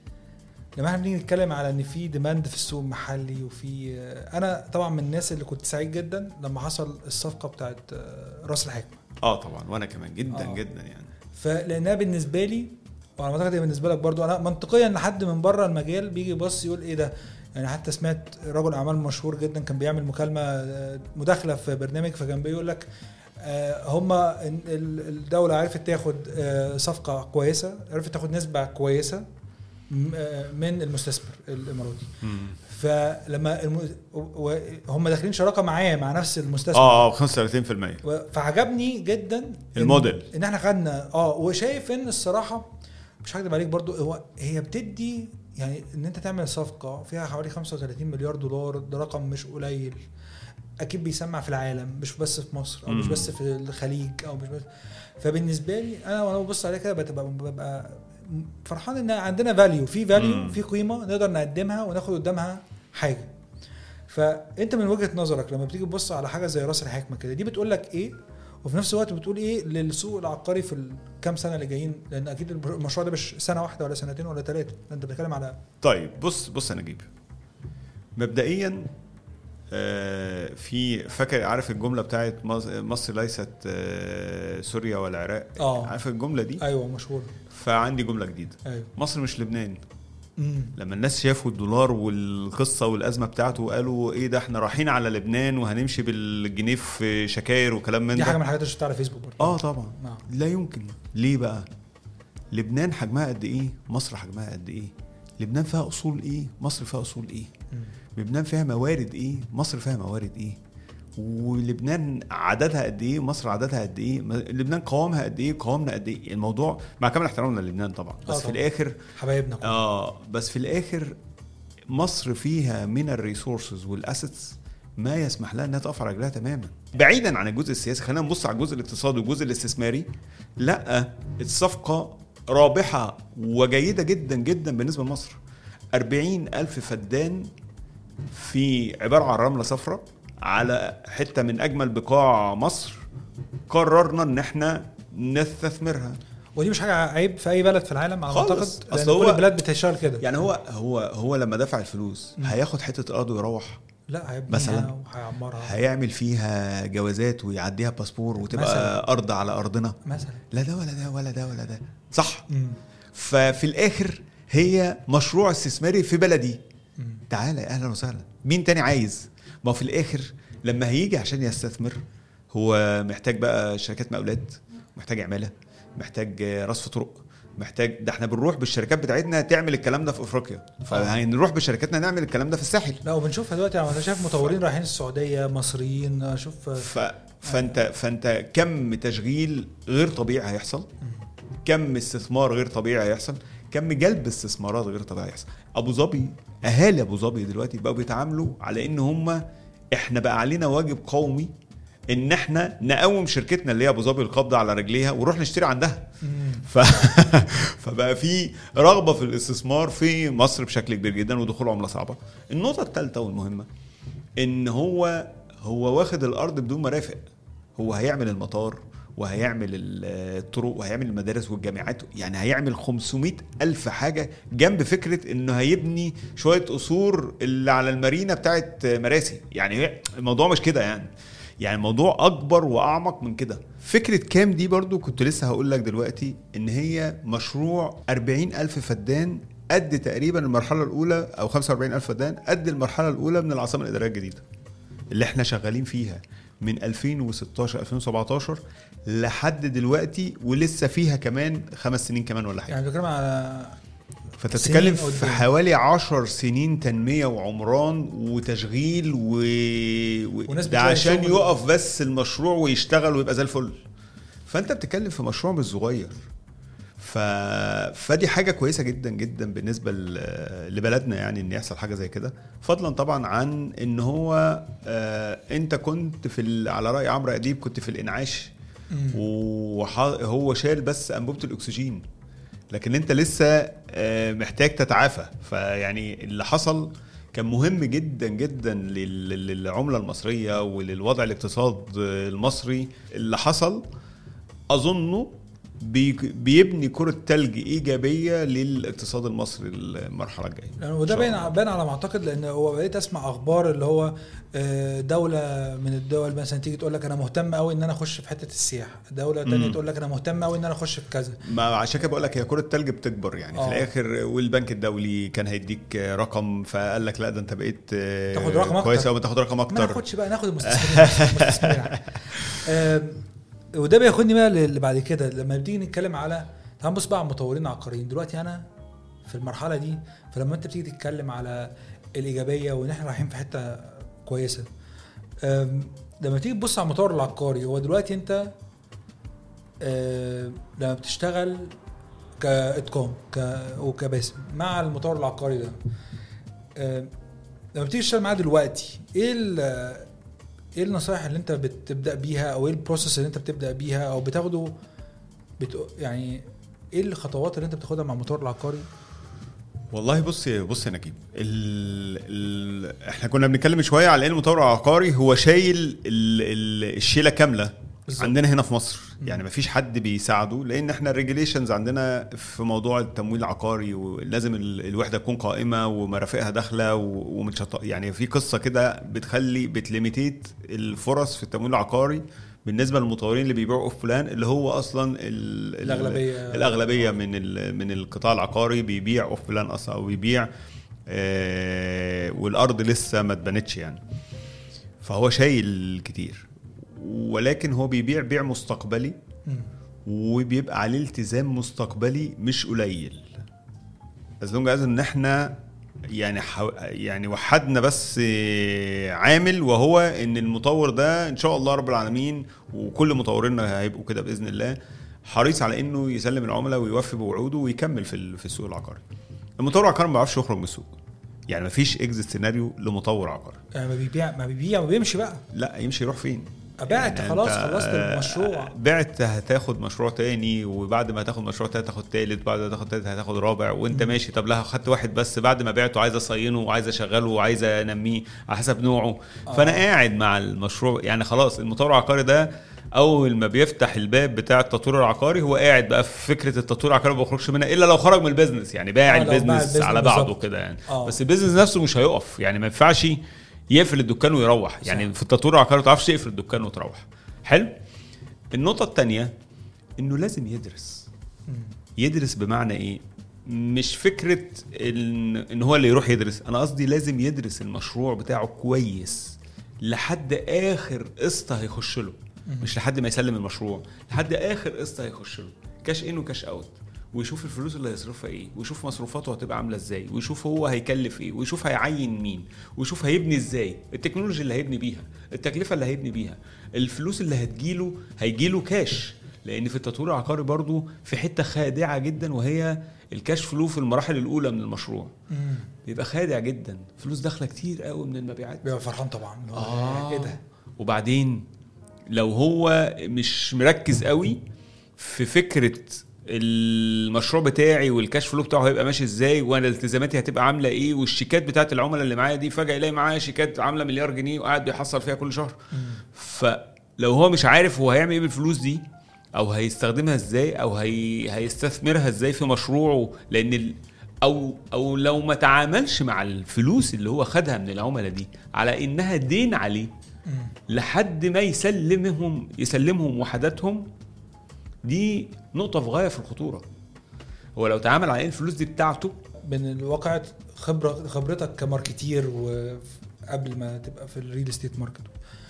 لما احنا بنيجي نتكلم على ان في ديماند في السوق المحلي وفي آه انا طبعا من الناس اللي كنت سعيد جدا لما حصل الصفقه بتاعت آه راس الحكمه اه طبعا وانا كمان جدا آه. جدا يعني فلانها بالنسبه لي وانا اعتقد هي بالنسبه لك برضو انا منطقيا لحد من بره المجال بيجي يبص يقول ايه ده يعني حتى سمعت رجل اعمال مشهور جدا كان بيعمل مكالمه آه، مداخله في برنامج فكان بيقول لك آه، هما ال- ال- الدوله عرفت تاخد آه، صفقه كويسه عرفت تاخد نسبه كويسه م- آه، من المستثمر الاماراتي فلما الم... و- هم داخلين شراكه معاه مع نفس المستثمر اه اه 35% و- فعجبني جدا إن- الموديل. ان احنا خدنا اه وشايف ان الصراحه مش هكدب عليك برضو هو هي بتدي يعني ان انت تعمل صفقه فيها حوالي 35 مليار دولار ده رقم مش قليل اكيد بيسمع في العالم مش بس في مصر او مش مم. بس في الخليج او مش بس فبالنسبه لي انا وانا ببص عليها كده بتبقى ببقى فرحان ان عندنا فاليو في فاليو مم. في قيمه نقدر نقدمها وناخد قدامها حاجه فانت من وجهه نظرك لما بتيجي تبص على حاجه زي راس الحكمه كده دي بتقول لك ايه وفي نفس الوقت بتقول ايه للسوق العقاري في الكام سنه اللي جايين لان اكيد المشروع ده مش سنه واحده ولا سنتين ولا ثلاثه انت بتتكلم على طيب بص بص يا نجيب مبدئيا آه، في فاكر عارف الجمله بتاعت مص- مصر ليست آه، سوريا ولا العراق اه عارف الجمله دي ايوه مشهور فعندي جمله جديده ايوه مصر مش لبنان امم لما الناس شافوا الدولار والقصه والازمه بتاعته وقالوا ايه ده احنا رايحين على لبنان وهنمشي بالجنيه في شكاير وكلام من دي حاجه ده من الحاجات اللي شفتها على فيسبوك برضه اه طبعا نعم لا يمكن ليه بقى لبنان حجمها قد ايه مصر حجمها قد ايه لبنان فيها اصول ايه مصر فيها اصول ايه مم. لبنان فيها موارد ايه مصر فيها موارد ايه ولبنان عددها قد ايه مصر عددها قد ايه م- لبنان قوامها قد ايه قوامنا قد ايه الموضوع مع كامل احترامنا للبنان طبعا آه بس في طبعاً. الاخر حبايبنا كلهم. اه بس في الاخر مصر فيها من الريسورسز والاسيتس ما يسمح لها انها تقف على رجلها تماما بعيدا عن الجزء السياسي خلينا نبص على الجزء الاقتصادي والجزء الاستثماري لا الصفقه رابحه وجيده جدا جدا بالنسبه لمصر 40 الف فدان في عباره عن رمله صفراء على حته من اجمل بقاع مصر قررنا ان احنا نستثمرها ودي مش حاجه عيب في اي بلد في العالم على ما خالص. اعتقد لان أصل هو- كل البلاد بتشتغل كده يعني هو هو هو لما دفع الفلوس مم. هياخد حته ارض ويروح لا هيبنيها مثلاً. وهيعمرها هيعمل فيها جوازات ويعديها باسبور وتبقى مثلاً. ارض على ارضنا مثلا لا ده ولا ده ولا ده ولا ده صح مم. ففي الاخر هي مشروع استثماري في بلدي مم. تعالى اهلا وسهلا مين تاني عايز ما هو في الاخر لما هيجي عشان يستثمر هو محتاج بقى شركات مقاولات محتاج عماله محتاج رصف طرق محتاج ده احنا بنروح بالشركات بتاعتنا تعمل الكلام ده في افريقيا فهنروح بشركاتنا نعمل الكلام ده في الساحل لا وبنشوفها دلوقتي يعني انا شايف مطورين رايحين السعوديه مصريين اشوف ف... فانت فانت كم تشغيل غير طبيعي هيحصل كم استثمار غير طبيعي هيحصل كم جلب استثمارات غير طبيعي هيحصل ابو ظبي اهالي ابو ظبي دلوقتي بقوا بيتعاملوا على ان هم احنا بقى علينا واجب قومي ان احنا نقوم شركتنا اللي هي ابو ظبي القابضه على رجليها ونروح نشتري عندها مم. ف... فبقى في رغبه في الاستثمار في مصر بشكل كبير جدا ودخول عمله صعبه النقطه الثالثه والمهمه ان هو هو واخد الارض بدون مرافق هو هيعمل المطار وهيعمل ال- الطرق وهيعمل المدارس والجامعات يعني هيعمل 500 ألف حاجة جنب فكرة إنه هيبني شوية قصور اللي على المارينا بتاعت مراسي يعني هي- الموضوع مش كده يعني يعني الموضوع أكبر وأعمق من كده فكرة كام دي برضو كنت لسه هقول لك دلوقتي إن هي مشروع 40 ألف فدان قد تقريبا المرحلة الأولى أو 45 ألف فدان قد المرحلة الأولى من العاصمة الإدارية الجديدة اللي احنا شغالين فيها من 2016 2017 لحد دلوقتي ولسه فيها كمان خمس سنين كمان ولا حاجه يعني بتكلم على فانت سنين بتتكلم في قدام. حوالي 10 سنين تنميه وعمران وتشغيل و... و... وناس ده بتلاقي عشان شغل. يقف بس المشروع ويشتغل ويبقى زي الفل فانت بتتكلم في مشروع مش صغير ف... فدي حاجة كويسة جدا جدا بالنسبة ل- لبلدنا يعني ان يحصل حاجة زي كده فضلا طبعا عن ان هو آه انت كنت في ال... على رأي عمرو اديب كنت في الانعاش مم. وهو شال بس انبوبة الاكسجين لكن انت لسه آه محتاج تتعافى فيعني اللي حصل كان مهم جدا جدا لل- للعملة المصرية وللوضع الاقتصاد المصري اللي حصل اظنه بي- بيبني كرة تلج إيجابية للاقتصاد المصري المرحلة الجاية يعني وده إن شاء باين الله. باين على ما اعتقد لان هو بقيت اسمع اخبار اللي هو آه، دوله من الدول مثلا تيجي تقول لك انا مهتم قوي ان انا اخش في حته السياحه دوله تانية مم. تقول لك انا مهتم قوي ان انا اخش في كذا ما عشان كده بقول لك هي كرة تلج بتكبر يعني آه. في الآخر والبنك الدولي كان هيديك رقم فقال لك لا ده أنت بقيت آه، تاخد رقم أكتر. كويس أوي تاخد رقم ما أكتر ناخدش بقى ناخد المستثمرين المستثمرين آم، وده بياخدني بقى اللي بعد كده لما بتيجي نتكلم على تعال نبص بقى على المطورين العقاريين دلوقتي انا في المرحله دي فلما انت بتيجي تتكلم على الايجابيه وان احنا رايحين في حته كويسه آم، لما تيجي تبص على المطور العقاري هو دلوقتي انت آم، لما بتشتغل كاتقان ك وكباسم مع المطور العقاري ده آم، لما بتيجي تشتغل معاه دلوقتي ايه ال- ايه النصائح اللي انت بتبدا بيها او ايه البروسيس اللي انت بتبدا بيها او بتاخده بت... يعني ايه الخطوات اللي انت بتاخدها مع المطور العقاري والله بص يا بص يا نجيب ال... ال... احنا كنا بنتكلم شويه على ان المطور العقاري هو شايل ال... ال... الشيله كامله بالظبط. عندنا هنا في مصر مم. يعني مفيش حد بيساعده لان احنا الريجوليشنز عندنا في موضوع التمويل العقاري ولازم ال- الوحده تكون قائمه ومرافقها داخله و- ومش هت- يعني في قصه كده بتخلي بتليميتيت الفرص في التمويل العقاري بالنسبه للمطورين اللي بيبيعوا اوف بلان اللي هو اصلا ال- ال- الاغلبيه الاغلبيه من ال- من القطاع العقاري بيبيع اوف بلان اصلا او بيبيع آه والارض لسه ما اتبنتش يعني فهو شايل كتير ولكن هو بيبيع بيع مستقبلي مم. وبيبقى عليه التزام مستقبلي مش قليل از لونج از ان احنا يعني حو... يعني وحدنا بس آه، عامل وهو ان المطور ده ان شاء الله رب العالمين وكل مطورينا هيبقوا كده باذن الله حريص على انه يسلم العملاء ويوفي بوعوده ويكمل في ال- في السوق العقاري. المطور العقاري ما بيعرفش يخرج من السوق. يعني ما فيش اكزيت سيناريو لمطور عقاري. يعني ما بيبيع ما بيبيع وبيمشي بقى لا يمشي يروح فين؟ بعت يعني خلاص أنت، خلصت آه، المشروع بعت هتاخد مشروع تاني وبعد ما هتاخد مشروع تاني هتاخد تالت بعد ما تاخد تالت هتاخد رابع وانت ماشي طب لا خدت واحد بس بعد ما بعته عايز اصينه وعايز اشغله وعايز انميه على حسب نوعه آه. فانا قاعد مع المشروع يعني خلاص المطور العقاري ده اول ما بيفتح الباب بتاع التطوير العقاري هو قاعد بقى في فكره التطوير العقاري ما بيخرجش منها الا لو خرج من البيزنس يعني باع آه، لو باع البيزنس البيزنس على بعضه بالظبط. كده يعني آه. بس البيزنس نفسه مش هيقف يعني ما ينفعش يقفل الدكان ويروح يعني في التطوير العقاري ما تعرفش تقفل الدكان وتروح حلو النقطه الثانيه انه لازم يدرس مم. يدرس بمعنى ايه مش فكره ان, إن هو اللي يروح يدرس انا قصدي لازم يدرس المشروع بتاعه كويس لحد اخر قسط هيخش له مش لحد ما يسلم المشروع لحد اخر قسط هيخش له كاش ان وكاش اوت ويشوف الفلوس اللي هيصرفها ايه ويشوف مصروفاته هتبقى عامله ازاي ويشوف هو هيكلف ايه ويشوف هيعين مين ويشوف هيبني ازاي التكنولوجيا اللي هيبني بيها التكلفه اللي هيبني بيها الفلوس اللي هتجيله هيجيله كاش لان في التطوير العقاري برضو في حته خادعه جدا وهي الكاش فلو في المراحل الاولى من المشروع مم. بيبقى خادع جدا فلوس داخله كتير قوي من المبيعات بيبقى فرحان طبعا آه. ايه ده وبعدين لو هو مش مركز قوي في فكره المشروع بتاعي والكاش فلو بتاعه هيبقى ماشي ازاي وانا التزاماتي هتبقى عامله ايه والشيكات بتاعت العملاء اللي معايا دي فجاه يلاقي معايا شيكات عامله مليار جنيه وقاعد بيحصل فيها كل شهر مم. فلو هو مش عارف هو هيعمل ايه بالفلوس دي او هيستخدمها ازاي او هي هيستثمرها ازاي في مشروعه لان ال او او لو ما تعاملش مع الفلوس اللي هو خدها من العملاء دي على انها دين عليه مم. لحد ما يسلمهم يسلمهم وحداتهم دي نقطة في غاية في الخطورة هو لو تعامل على ان الفلوس دي بتاعته من الواقع خبره خبرتك كماركتير وقبل ما تبقى في الريل استيت ماركت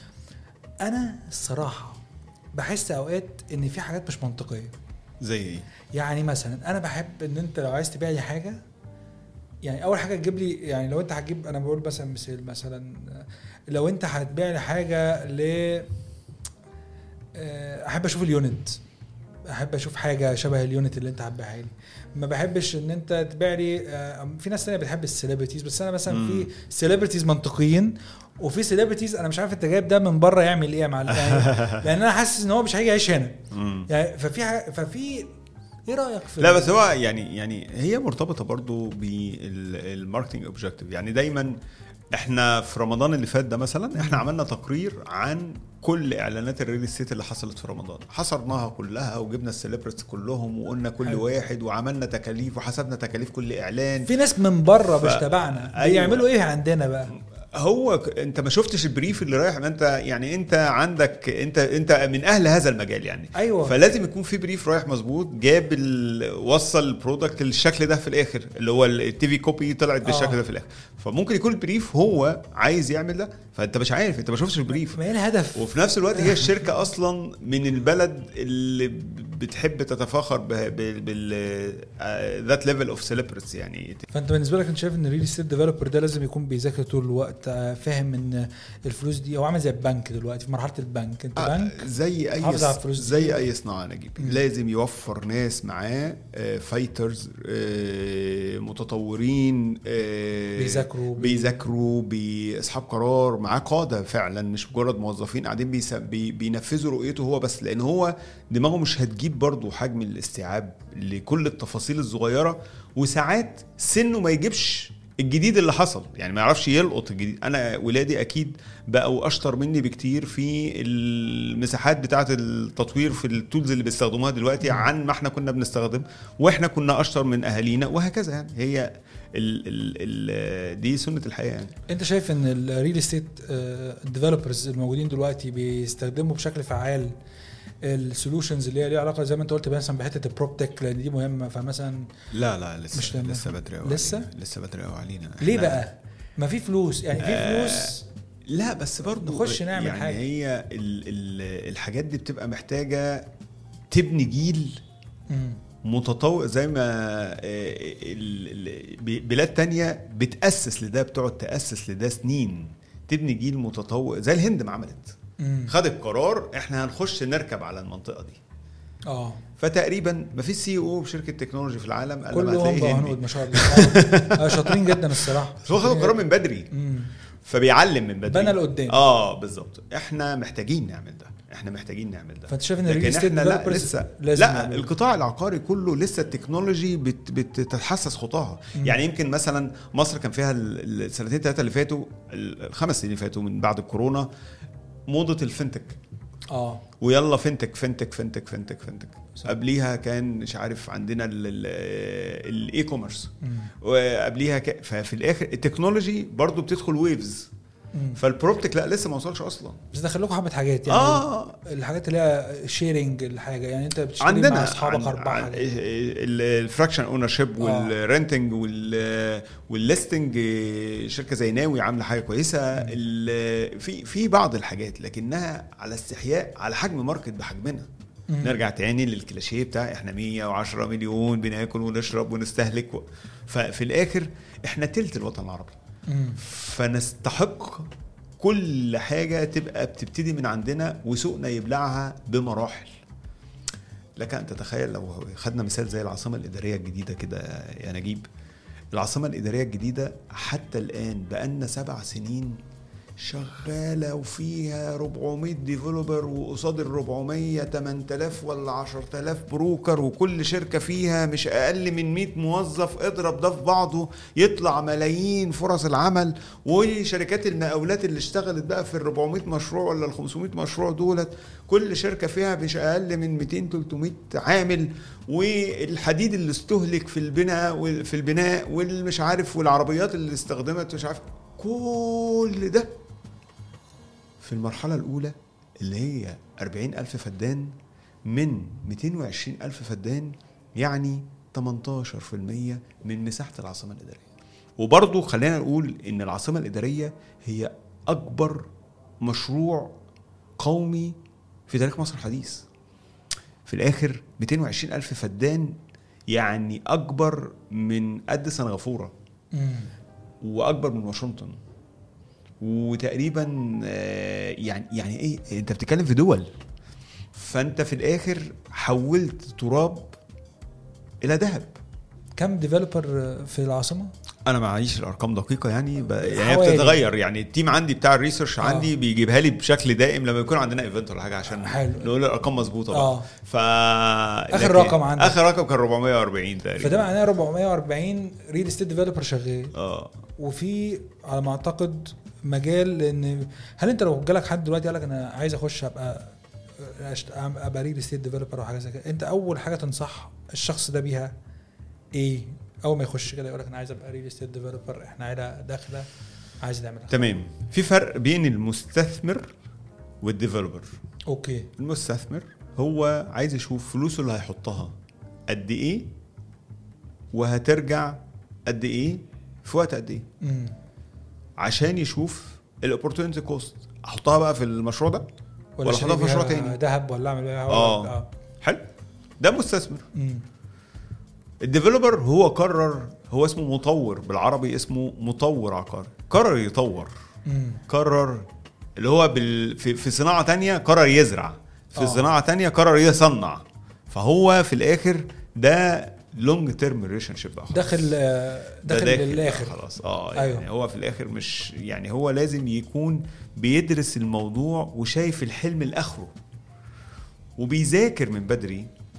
انا الصراحه بحس اوقات ان في حاجات مش منطقيه زي ايه؟ يعني مثلا انا بحب ان انت لو عايز تبيع لي حاجه يعني اول حاجه تجيب لي يعني لو انت هتجيب انا بقول مثلا مثال مثلا لو انت هتبيع لي حاجه ل آه، احب اشوف اليونت احب اشوف حاجه شبه اليونت اللي انت هتبيعها لي ما بحبش ان انت تبيع لي آه، في ناس تانية بتحب السليبرتيز بس انا مثلا في مم. سليبرتيز منطقيين وفي سليبرتيز انا مش عارف انت جايب ده من بره يعمل ايه يا معلم يعني لان انا حاسس ان هو مش هيجي يعيش هنا مم. يعني ففي ح- ففي ايه رايك في لا بس هو يعني يعني هي مرتبطه برضو بالماركتنج اوبجيكتيف يعني دايما احنا في رمضان اللي فات ده مثلا احنا عملنا تقرير عن كل اعلانات الريل استيت اللي حصلت في رمضان حصرناها كلها وجبنا السليبرتس كلهم وقلنا كل حلو. واحد وعملنا تكاليف وحسبنا تكاليف كل اعلان في ناس من بره ف- مش تبعنا أيوة. بيعملوا ايه عندنا بقى هو ك- انت ما شفتش البريف اللي رايح ما انت يعني انت عندك انت انت من اهل هذا المجال يعني ايوه فلازم يكون في بريف رايح مظبوط جاب ال... وصل البرودكت للشكل ده في الاخر اللي هو التي في كوبي طلعت بالشكل آه. ده في الاخر فممكن يكون البريف هو عايز يعمل ده فانت مش عارف انت ما شفتش البريف ما ايه الهدف وفي نفس الوقت هي الشركه اصلا من البلد اللي بتحب تتفاخر بال ذات ليفل اوف سيلبرتس يعني فانت بالنسبه لك انت شايف ان الريل استيت ديفلوبر ده لازم يكون بيذاكر طول الوقت آه، فاهم ان الفلوس دي هو عامل زي البنك دلوقتي في مرحله البنك انت آه، بنك زي اي حافظ على الفلوس دي. زي اي صناعه نجيب مم. لازم يوفر ناس معاه فايترز متطورين آه، بيذاكروا بي- بيذاكروا باصحاب قرار معاه قاده فعلا مش مجرد موظفين قاعدين بيس- بي- بينفذوا رؤيته هو بس لان هو دماغه مش هتجيب برضه حجم الاستيعاب لكل التفاصيل الصغيره وساعات سنه ما يجيبش الجديد اللي حصل يعني ما يعرفش يلقط الجديد انا ولادي اكيد بقوا اشطر مني بكتير في المساحات بتاعه التطوير في التولز اللي بيستخدموها دلوقتي عن ما احنا كنا بنستخدم واحنا كنا اشطر من اهالينا وهكذا يعني هي ال ال ال دي سنه الحياه يعني انت شايف ان الريل استيت ديفلوبرز الموجودين دلوقتي بيستخدموا بشكل فعال السولوشنز اللي هي ليها علاقه زي ما انت قلت مثلا بحته البروب تك لان دي مهمه فمثلا لا لا لسه مش لما- لسه بدري قوي لسه؟ علينا. لسه بدري قوي علينا ليه إحنا- بقى؟ ما في فلوس يعني في آه، فلوس لا بس برضه نخش نعمل يعني حاجة. هي ال ال الحاجات دي بتبقى محتاجه تبني جيل مم. متطور زي ما آه، ال- ال- ب- بلاد تانية بتأسس لده بتقعد تأسس لده سنين تبني جيل متطور زي الهند ما عملت مم. خدت قرار احنا هنخش نركب على المنطقة دي اه فتقريبا ما فيش سي او بشركة تكنولوجي في العالم الا ما كلهم هتلاقيه بقى هندي هنود ما شاء الله آه، شاطرين جدا الصراحه بس هو خد القرار من بدري مم. فبيعلم من بدري بنى لقدام. اه بالظبط احنا محتاجين نعمل ده احنا محتاجين نعمل ده فانت شايف ان لكن الريل استيت احنا لا ديفلوبرز لسه لازم لا يعملوا. القطاع العقاري كله لسه التكنولوجي بت بتتحسس خطاها مم. يعني يمكن مثلا مصر كان فيها ال- السنتين ثلاثه اللي فاتوا ال- الخمس سنين اللي فاتوا من بعد الكورونا موضه الفنتك اه ويلا فنتك فنتك فنتك فنتك فنتك صح. قبليها كان مش عارف عندنا الاي كوميرس مم. وقبليها ك... ففي الاخر التكنولوجي برضو بتدخل ويفز مم. فالبروبتك لا لسه ما وصلش اصلا بس دخل لكم حبه حاجات يعني اه الحاجات اللي هي شيرنج الحاجه يعني انت بتشتري مع عندنا اصحابك اربعه حاجات. الفراكشن اونر شيب آه. والرنتنج والليستنج شركه زي ناوي عامله حاجه كويسه ال- في في بعض الحاجات لكنها على استحياء على حجم ماركت بحجمنا مم. نرجع تاني للكلاشيه بتاع احنا 110 مليون بناكل ونشرب ونستهلك و... ففي الاخر احنا تلت الوطن العربي مم. فنستحق كل حاجه تبقى بتبتدي من عندنا وسوقنا يبلعها بمراحل لك ان تتخيل لو خدنا مثال زي العاصمه الاداريه الجديده كده يا نجيب العاصمه الاداريه الجديده حتى الان بقالنا سبع سنين شغاله وفيها 400 ديفلوبر وقصاد ال 400 8000 ولا 10000 بروكر وكل شركه فيها مش اقل من 100 موظف اضرب ده في بعضه يطلع ملايين فرص العمل وشركات المقاولات اللي اشتغلت بقى في ال 400 مشروع ولا ال 500 مشروع دولت كل شركه فيها مش اقل من 200 300 عامل والحديد اللي استهلك في البناء وال- في البناء والمش عارف والعربيات اللي استخدمت مش عارف كل ده في المرحلة الأولى اللي هي 40 ألف فدان من 220 ألف فدان يعني 18% من مساحة العاصمة الإدارية وبرضه خلينا نقول إن العاصمة الإدارية هي أكبر مشروع قومي في تاريخ مصر الحديث في الآخر 220 ألف فدان يعني أكبر من قد سنغافورة مم. واكبر من واشنطن وتقريبا آه، يعني يعني ايه انت بتتكلم في دول فانت في الاخر حولت تراب الى ذهب كم ديفلوبر في العاصمه؟ انا معيش الارقام دقيقه يعني ب... يعني هي حوالي. بتتغير يعني التيم عندي بتاع الريسيرش آه. عندي بيجيبها لي بشكل دائم لما يكون عندنا ايفنت ولا حاجه عشان حلو. نقول الارقام مظبوطه بقى اه ف آخر لكن- رقم عندك. اخر رقم كان 440 تقريبا فده معناه 440 ريل استيت ديفلوبر شغال اه وفي على ما اعتقد مجال ان هل انت لو جالك حد دلوقتي قال لك انا عايز اخش ابقى أشت- ابقى ريل استيت ديفلوبر او حاجه زي كده انت اول حاجه تنصح الشخص ده بيها ايه اول ما يخش كده يقول لك انا عايز ابقى ريل استيت ديفلوبر احنا عيله داخله عايز نعمل تمام في فرق بين المستثمر والديفلوبر اوكي المستثمر هو عايز يشوف فلوسه اللي هيحطها قد ايه وهترجع قد ايه في وقت قد ايه امم عشان يشوف الاوبورتونيتي كوست احطها بقى في المشروع ده ولا أشتري أحطها في مشروع بيها تاني؟ ذهب ولا اعمل بيها آه. حلو ده مستثمر امم الديفلوبر هو قرر هو اسمه مطور بالعربي اسمه مطور عقاري قرر يطور امم قرر اللي هو بال... في, في صناعه تانية قرر يزرع في آه. صناعه تانية قرر يصنع فهو في الاخر ده لونج تيرم ريليشن شيب داخل آه، ده داخل بقى للاخر خلاص اه أيوه. يعني هو في الاخر مش يعني هو لازم يكون بيدرس الموضوع وشايف الحلم لاخره وبيذاكر من بدري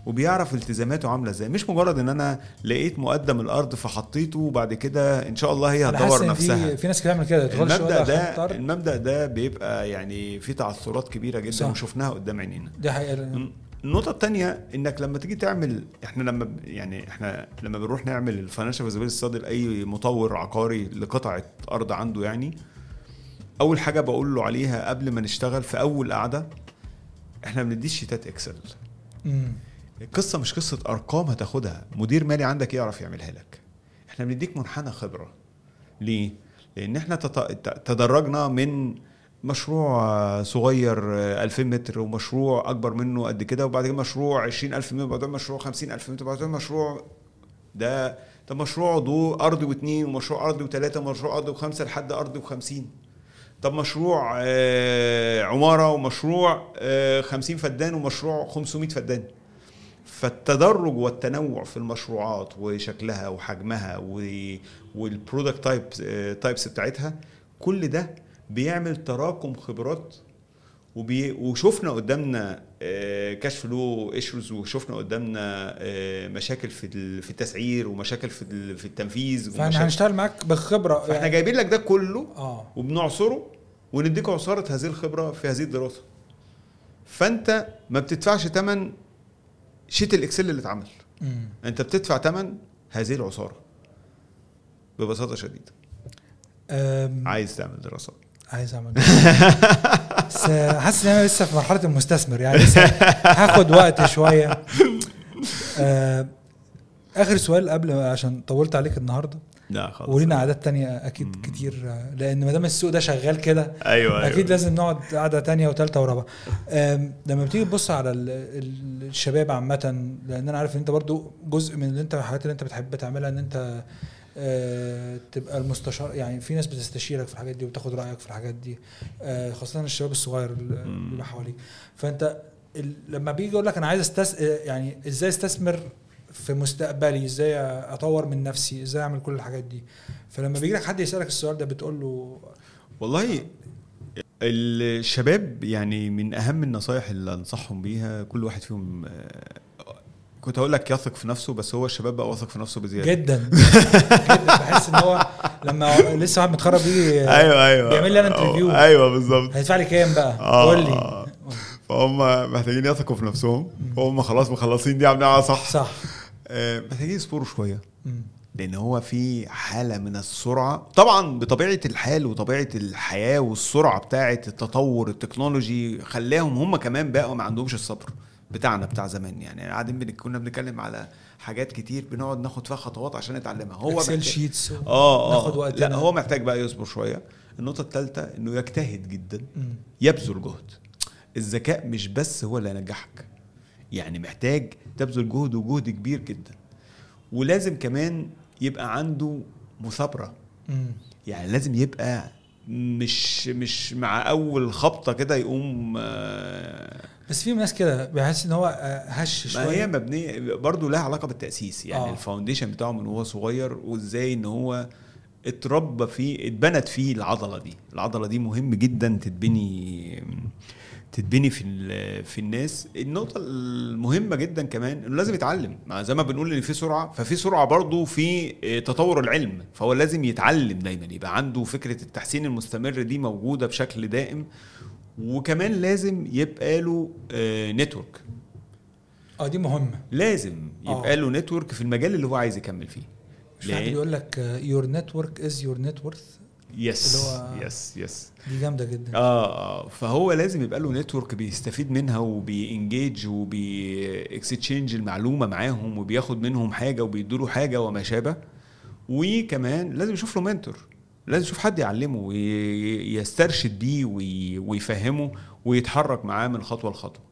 وبيعرف التزاماته عامله ازاي مش مجرد ان انا لقيت مقدم الارض فحطيته وبعد كده ان شاء الله هي انا حاسس هتدور ان نفسها في في ناس كتير بتعمل كده تدخل المبدا شوية ده خط أرض. المبدا ده بيبقى يعني فيه تعثرات كبيره جدا صح. وشفناها قدام عينينا دي حقيقه النقطة التانية انك لما تيجي تعمل احنا لما ب- يعني احنا لما بنروح نعمل الفاينانشال فيزابيلتي ستادي لاي مطور عقاري لقطعة ارض عنده يعني اول حاجة بقول له عليها قبل ما نشتغل في اول قعدة احنا ما بنديش شيتات اكسل مم. القصة مش قصة ارقام هتاخدها مدير مالي عندك يعرف يعملها لك احنا بنديك منحنى خبرة ليه؟ لان احنا تط- تدرجنا من مشروع آه، صغير آه، 2000 متر ومشروع اكبر منه قد كده وبعد كده مشروع 20000 متر وبعدين مشروع 50000 متر وبعدين مشروع ده ده مشروع ضوء ارضي واثنين ومشروع ارضي وثلاثه ومشروع ارضي وخمسه لحد ارضي وخمسين طب مشروع آه، عماره ومشروع آه، 50 فدان ومشروع 500 فدان فالتدرج والتنوع في المشروعات وشكلها وحجمها و- والبرودكت تايب تايبس بتاعتها كل ده بيعمل تراكم خبرات وبي وشفنا قدامنا كاش فلو ايشوز وشفنا قدامنا آه، مشاكل في ال- في التسعير ومشاكل في ال- في التنفيذ فاحنا ومشاكل هنشتغل معاك بخبره فاحنا جايبين لك ده كله اه وبنعصره ونديك عصاره هذه الخبره في هذه الدراسه فانت ما بتدفعش ثمن شيت الاكسل اللي اتعمل مم. انت بتدفع ثمن هذه العصاره ببساطه شديده أم، عايز تعمل دراسات عايز اعمل بس حاسس ان انا لسه في مرحله المستثمر يعني لسه هاخد وقت شويه آه، اخر سؤال قبل عشان طولت عليك النهارده لا خلاص ولينا عادات تانية اكيد مم. كتير آه، لان ما دام السوق ده شغال كده ايوه اكيد لازم نقعد قعده تانية وثالثه ورابعه آم، لما بتيجي تبص على ال- ال- الشباب عامه لان انا عارف ان انت برضو جزء من اللي انت الحاجات اللي انت بتحب تعملها ان انت آه، تبقى المستشار يعني في ناس بتستشيرك في الحاجات دي وتاخد رايك في الحاجات دي آه، خاصه الشباب الصغير اللي مم. بيبقى حواليك فانت ال- لما بيجي يقول لك انا عايز استس آه، يعني ازاي استثمر في مستقبلي ازاي اطور من نفسي ازاي اعمل كل الحاجات دي فلما بيجي لك حد يسالك السؤال ده بتقول له والله الشباب يعني من اهم النصايح اللي انصحهم بيها كل واحد فيهم آه، كنت هقول لك يثق في نفسه بس هو الشباب بقى واثق في نفسه بزياده جدا جدا بحس ان هو لما لسه واحد متخرج بيجي ايوه ايوه بيعمل لي أنا انترفيو. ايوه بالظبط هيدفع لي كام بقى؟ آه. قول لي فهم محتاجين يثقوا في نفسهم هم خلاص مخلصين دي عاملينها صح صح آه، محتاجين يصبروا شويه مم. لان هو في حاله من السرعه طبعا بطبيعه الحال وطبيعه الحياه والسرعه بتاعه التطور التكنولوجي خلاهم هم كمان بقوا ما عندهمش الصبر بتاعنا بتاع زمان يعني قاعدين بن- كنا بنتكلم على حاجات كتير بنقعد ناخد فيها خطوات عشان نتعلمها هو اكسل محتاج- شيتس اه ناخد اه وقتنا. لا هو محتاج بقى يصبر شويه النقطه الثالثه انه يجتهد جدا مم. يبذل جهد الذكاء مش بس هو اللي هينجحك يعني محتاج تبذل جهد وجهد كبير جدا ولازم كمان يبقى عنده مثابره مم. يعني لازم يبقى مش مش مع اول خبطه كده يقوم آه، بس في ناس كده بحس ان هو آه، هش ما هي شويه مبنيه برضه لها علاقه بالتاسيس يعني آه. آه. الفاونديشن بتاعه من وهو صغير وازاي ان هو اتربى فيه اتبنت فيه العضله دي العضله دي مهم جدا تتبني تتبني في ال- في الناس النقطه المهمه جدا كمان انه لازم يتعلم مع زي ما بنقول ان في سرعه ففي سرعه برضه في اه، تطور العلم فهو لازم يتعلم دايما يبقى عنده فكره التحسين المستمر دي موجوده بشكل دائم وكمان لازم يبقى له نتورك اه دي مهمه لازم يبقى آه. له نتورك في المجال اللي هو عايز يكمل فيه مش في حد ليه؟ بيقول لك يور نتورك از يور نت ورث يس اللي هو- يس يس دي جامده جدا اه اه فهو لازم يبقى له نتورك بيستفيد منها وبينجيج وبيكستشينج المعلومه معاهم وبياخد منهم حاجه وبيدوا حاجه وما شابه وكمان لازم يشوف له منتور لازم يشوف حد يعلمه ويسترشد بيه وي- ويفهمه ويتحرك معاه من خطوه لخطوه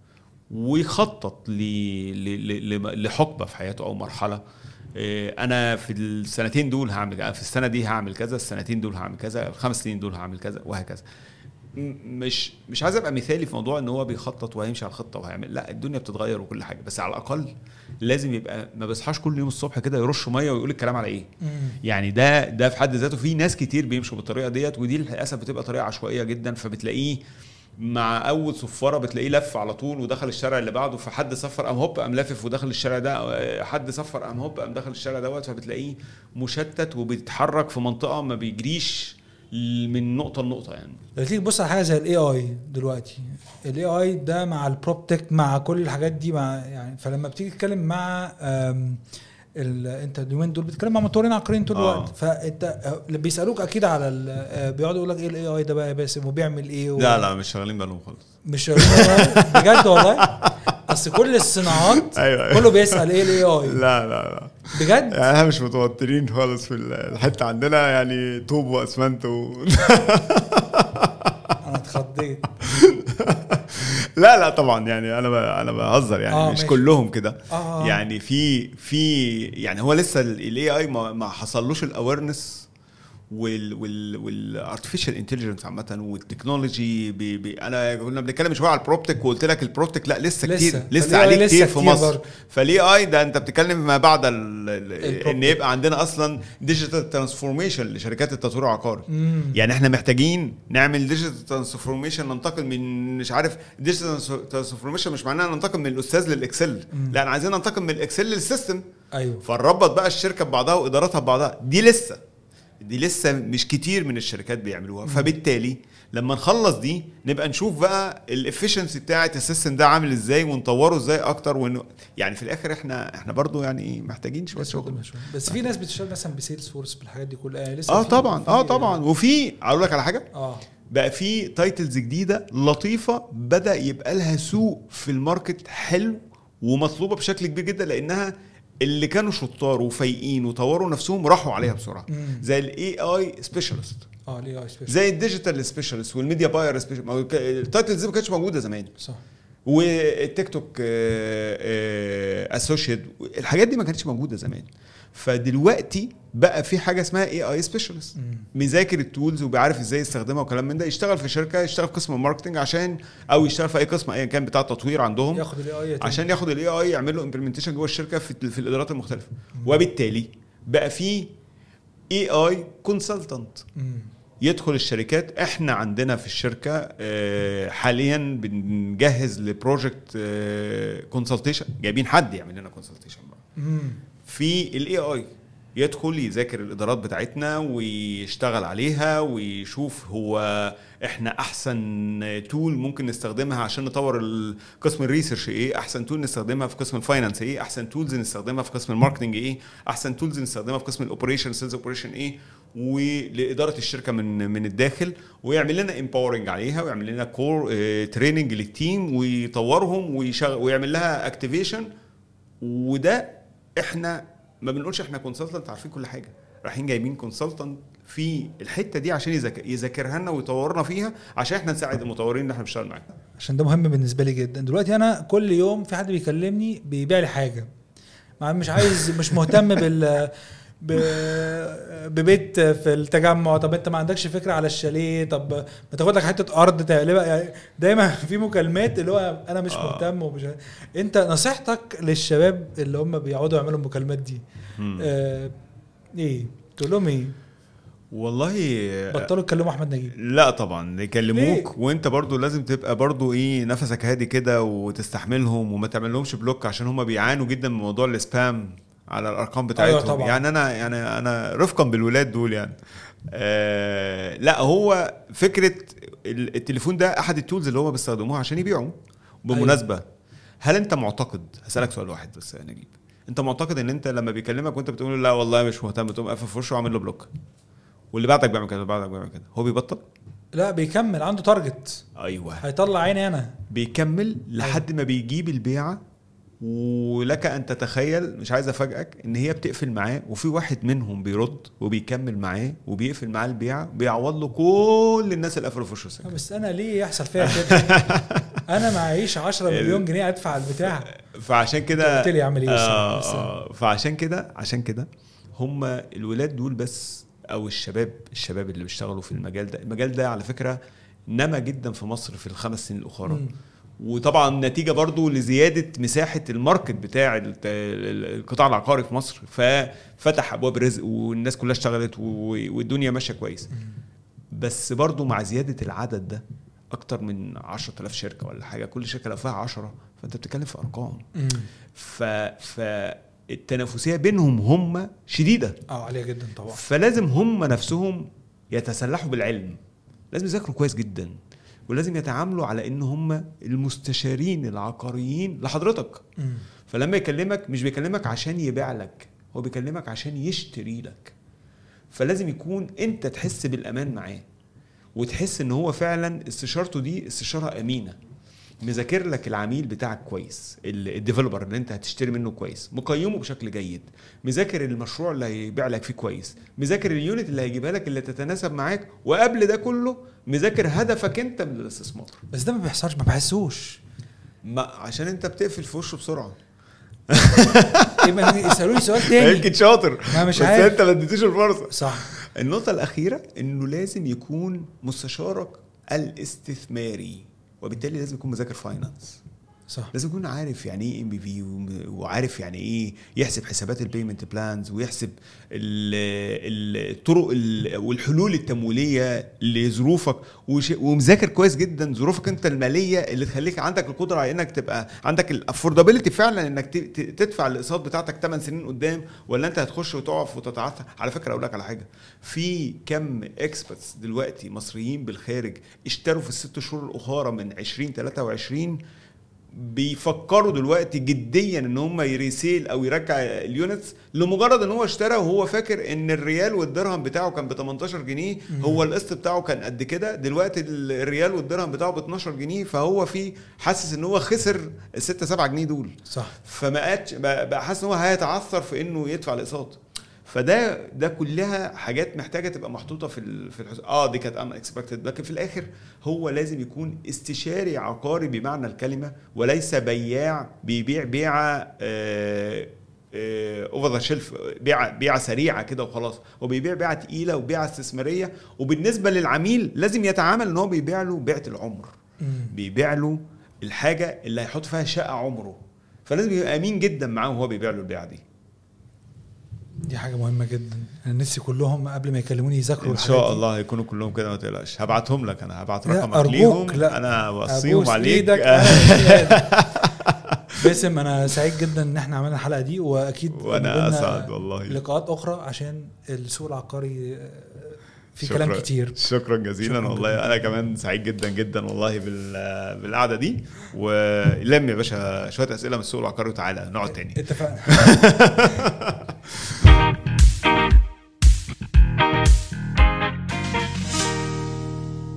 ويخطط ل- ل- ل- ل- لحقبه في حياته او مرحله إيه، انا في السنتين دول هعمل كذا في السنه دي هعمل كذا السنتين دول هعمل كذا الخمس سنين دول هعمل كذا وهكذا م- مش مش عايز ابقى مثالي في موضوع ان هو بيخطط وهيمشي على الخطه وهيعمل لا الدنيا بتتغير وكل حاجه بس على الاقل لازم يبقى ما بيصحاش كل يوم الصبح كده يرش ميه ويقول الكلام على ايه مم. يعني ده ده في حد ذاته في ناس كتير بيمشوا بالطريقه ديت ودي للاسف بتبقى طريقه عشوائيه جدا فبتلاقيه مع اول صفاره بتلاقيه لف على طول ودخل الشارع اللي بعده فحد صفر قام هوب قام لافف ودخل الشارع ده حد صفر قام هوب قام دخل الشارع دوت فبتلاقيه مشتت وبيتحرك في منطقه ما بيجريش من نقطه لنقطه يعني لو تيجي تبص على حاجه زي الاي اي دلوقتي الاي اي ده مع البروبتك مع كل الحاجات دي مع يعني فلما بتيجي تتكلم مع أم، ال- انت اليومين دول بتتكلم مع مطورين عقاريين طول آه. الوقت فانت آه، اللي بيسالوك اكيد على ال- آه، بيقعدوا يقول لك ايه الاي اي ده بقى يا باسم وبيعمل ايه و- لا لا مش شغالين بالهم خالص مش شغالين بجد والله اصل كل الصناعات ايوه كله بيسال ايه الاي اي لا لا لا بجد يعني احنا مش متوترين خالص في الحته عندنا يعني طوب واسمنت و... انا اتخضيت لا لا طبعا يعني انا ب... انا بهزر يعني آه، آه مش ماشي. كلهم كده اه يعني في في يعني هو لسه الاي اي ما, ما حصلوش الاويرنس وال وال والارتفيشال انتليجنس عامه والتكنولوجي بي بي انا كنا بنتكلم شويه على البروبتك وقلت لك البروبتك لا لسه, لسه. كتير لسه فال AI عليه لسه كتير في كتير مصر برضه. فالاي اي ده انت بتتكلم ما بعد ال- ال- البروبتك. ان يبقى عندنا اصلا ديجيتال ترانسفورميشن لشركات التطوير العقاري مم. يعني احنا محتاجين نعمل ديجيتال ترانسفورميشن ننتقل من مش عارف ديجيتال ترانسفورميشن مش معناها ننتقل من الاستاذ للاكسل مم. لا انا عايزين ننتقل من الاكسل للسيستم ايوه فنربط بقى الشركه ببعضها واداراتها ببعضها دي لسه دي لسه مش كتير من الشركات بيعملوها فبالتالي لما نخلص دي نبقى نشوف بقى الافشنسي بتاعه السيستم ده عامل ازاي ونطوره ازاي اكتر ون... يعني في الاخر احنا احنا برضو يعني إيه، محتاجين شويه شغل بس في ناس بتشتغل مثلا بسيلز فورس بالحاجات دي كلها يعني لسه اه في- طبعا اه في- طبعا وفي اقول لك على حاجه اه بقى في تايتلز جديده لطيفه بدا يبقى لها سوق في الماركت حلو ومطلوبه بشكل كبير جدا لانها اللي كانوا شطار وفايقين وطوروا نفسهم راحوا عليها بسرعه مم. زي الاي اي سبيشالست اه الاي اي سبيشال زي الديجيتال سبيشالست والميديا باير سبيشالست ما هو ك- التايتلز دي ما كانتش موجوده زمان صح والتيك توك اسوشيت الحاجات دي ما كانتش موجوده زمان فدلوقتي بقى في حاجه اسمها اي اي سبيشالست مم. بيذاكر التولز وبيعرف ازاي يستخدمها وكلام من ده يشتغل في شركه يشتغل في قسم الماركتنج عشان او يشتغل في اي قسم ايا كان بتاع التطوير عندهم ياخد الاي اي عشان ياخد الاي اي يعمل له امبلمنتيشن جوه الشركه في, في الادارات المختلفه وبالتالي بقى في اي اي كونسلتنت يدخل الشركات احنا عندنا في الشركه آه، حاليا بنجهز لبروجكت كونسلتيشن جايبين حد يعمل لنا كونسلتيشن في الاي اي يدخل يذاكر الادارات بتاعتنا ويشتغل عليها ويشوف هو احنا احسن تول ممكن نستخدمها عشان نطور ال- قسم الريسيرش ايه احسن تول نستخدمها في قسم الفاينانس ايه احسن تولز نستخدمها في قسم الماركتنج ايه احسن تولز نستخدمها في قسم الاوبريشن سيلز اوبريشن ايه ولاداره الشركه من من الداخل ويعمل لنا امباورنج عليها ويعمل لنا كور تريننج للتيم ويطورهم ويشغل ويعمل لها اكتيفيشن وده احنا ما بنقولش احنا كونسلتنت عارفين كل حاجه رايحين جايبين كونسلتنت في الحته دي عشان يذاكر يذاكرها لنا ويطورنا فيها عشان احنا نساعد المطورين اللي احنا بنشتغل معاهم عشان ده مهم بالنسبه لي جدا دلوقتي انا كل يوم في حد بيكلمني بيبيع لي حاجه مع مش عايز مش مهتم بال ب- ببيت في التجمع طب انت ما عندكش فكره على الشاليه طب ما تاخد لك حته ارض تقلبها يعني دايما في مكالمات اللي هو انا مش آه. مهتم ومش انت نصيحتك للشباب اللي هم بيقعدوا يعملوا المكالمات دي آه ايه تقول لهم ايه والله بطلوا يكلموا احمد نجيب لا طبعا يكلموك ليه؟ وانت برضو لازم تبقى برضو ايه نفسك هادي كده وتستحملهم وما تعملهمش بلوك عشان هم بيعانوا جدا من موضوع السبام على الارقام بتاعتهم طبعا. يعني انا يعني انا رفقا بالولاد دول يعني آه لا هو فكره ال- التليفون ده احد التولز اللي هم بيستخدموها عشان يبيعوا بالمناسبه هل انت معتقد هسالك سؤال واحد بس يا نجيب انت معتقد ان انت لما بيكلمك وانت بتقول له لا والله مش مهتم تقوم قافل في وشه وعامل له بلوك واللي بعدك بيعمل كده واللي بعدك بيعمل كده هو بيبطل لا بيكمل عنده تارجت ايوه هيطلع عيني انا بيكمل لحد ما بيجيب البيعه ولك ان تتخيل مش عايز افاجئك ان هي بتقفل معاه وفي واحد منهم بيرد وبيكمل معاه وبيقفل معاه البيعه بيعوض له كل الناس اللي قفلوا في وشه السكه بس انا ليه يحصل فيها كده انا معيش 10 مليون جنيه ادفع البتاع فعشان كده أنت قلت لي اعمل إيه بس- آه بس- آه فعشان كده عشان كده هم الولاد دول بس او الشباب الشباب اللي بيشتغلوا في المجال ده المجال ده على فكره نما جدا في مصر في الخمس سنين الاخرى مم. وطبعا نتيجه برضو لزياده مساحه الماركت بتاع ال- ال- القطاع العقاري في مصر ففتح ابواب رزق والناس كلها اشتغلت و- والدنيا ماشيه كويس بس برضو مع زياده العدد ده اكتر من 10000 شركه ولا حاجه كل شركه لو فيها 10 فانت بتتكلم في ارقام مم. ف فالتنافسيه بينهم هم شديده اه عاليه جدا طبعا فلازم هم نفسهم يتسلحوا بالعلم لازم يذاكروا كويس جدا ولازم يتعاملوا على ان هم المستشارين العقاريين لحضرتك مم. فلما يكلمك مش بيكلمك عشان يبيع لك هو بيكلمك عشان يشتري لك فلازم يكون انت تحس بالامان معاه وتحس ان هو فعلا استشارته دي استشاره امينه مذاكر لك العميل بتاعك كويس ال- الديفلوبر اللي انت هتشتري منه كويس مقيمه بشكل جيد مذاكر المشروع اللي هيبيع لك فيه كويس مذاكر اليونت اللي هيجيبها لك اللي تتناسب معاك وقبل ده كله مذاكر هدفك انت من الاستثمار بس ده ما بيحصلش ما بحسوش ما عشان انت بتقفل في وشه بسرعه يبقى يسالوني سؤال تاني يمكن شاطر ما مش بس عارف. انت ما اديتوش الفرصه صح النقطة الأخيرة إنه لازم يكون مستشارك الاستثماري وبالتالي لازم يكون مذاكر فاينانس صح لازم يكون عارف يعني ايه ام بي في وعارف يعني ايه يحسب حسابات البيمنت بلانز ويحسب ال- الطرق ال- والحلول التمويليه لظروفك وش- ومذاكر كويس جدا ظروفك انت الماليه اللي تخليك عندك القدره على انك تبقى عندك الافوردابيلتي فعلا انك ت- ت- تدفع الاقساط بتاعتك 8 سنين قدام ولا انت هتخش وتقف وتتعثر على فكره اقول لك على حاجه في كم اكسبرتس دلوقتي مصريين بالخارج اشتروا في الست شهور الاخرى من 2023 بيفكروا دلوقتي جديا ان هم يريسيل او يرجع اليونتس لمجرد ان هو اشترى وهو فاكر ان الريال والدرهم بتاعه كان ب 18 جنيه هو القسط بتاعه كان قد كده دلوقتي الريال والدرهم بتاعه ب 12 جنيه فهو في حاسس ان هو خسر ال 6 7 جنيه دول صح فما قادش بقى بقى حاسس ان هو هيتعثر في انه يدفع الاقساط فده ده كلها حاجات محتاجه تبقى محطوطه في ال- في الحس... اه دي كانت ان اكسبكتد لكن في الاخر هو لازم يكون استشاري عقاري بمعنى الكلمه وليس بياع بيبيع بيعه اوفر ذا شيلف بيعه بيعه سريعه كده وخلاص هو بيبيع بيعه تقيله وبيعه استثماريه وبالنسبه للعميل لازم يتعامل ان هو بيبيع له بيعه العمر مم. بيبيع له الحاجه اللي هيحط فيها شقه عمره فلازم يبقى امين جدا معاه وهو بيبيع له البيعه دي دي حاجه مهمه جدا انا نفسي كلهم قبل ما يكلموني يذاكروا ان الحاجات شاء دي. الله هيكونوا كلهم كده ما تقلقش هبعتهم لك انا هبعت لا، رقمك أرجوك، ليهم لا. انا اوصيهم أبوس عليك إيدك، أنا مش قادر. باسم انا سعيد جدا ان احنا عملنا الحلقه دي واكيد وانا بينا اسعد والله لقاءات اخرى عشان السوق العقاري آه، في شكراً. كلام كتير شكرا جزيلا شكراً والله جداً. انا كمان سعيد جدا جدا والله بال- بالقعده دي ولم يا باشا شويه اسئله من السوق العقاري وتعالى نقعد تاني اتفقنا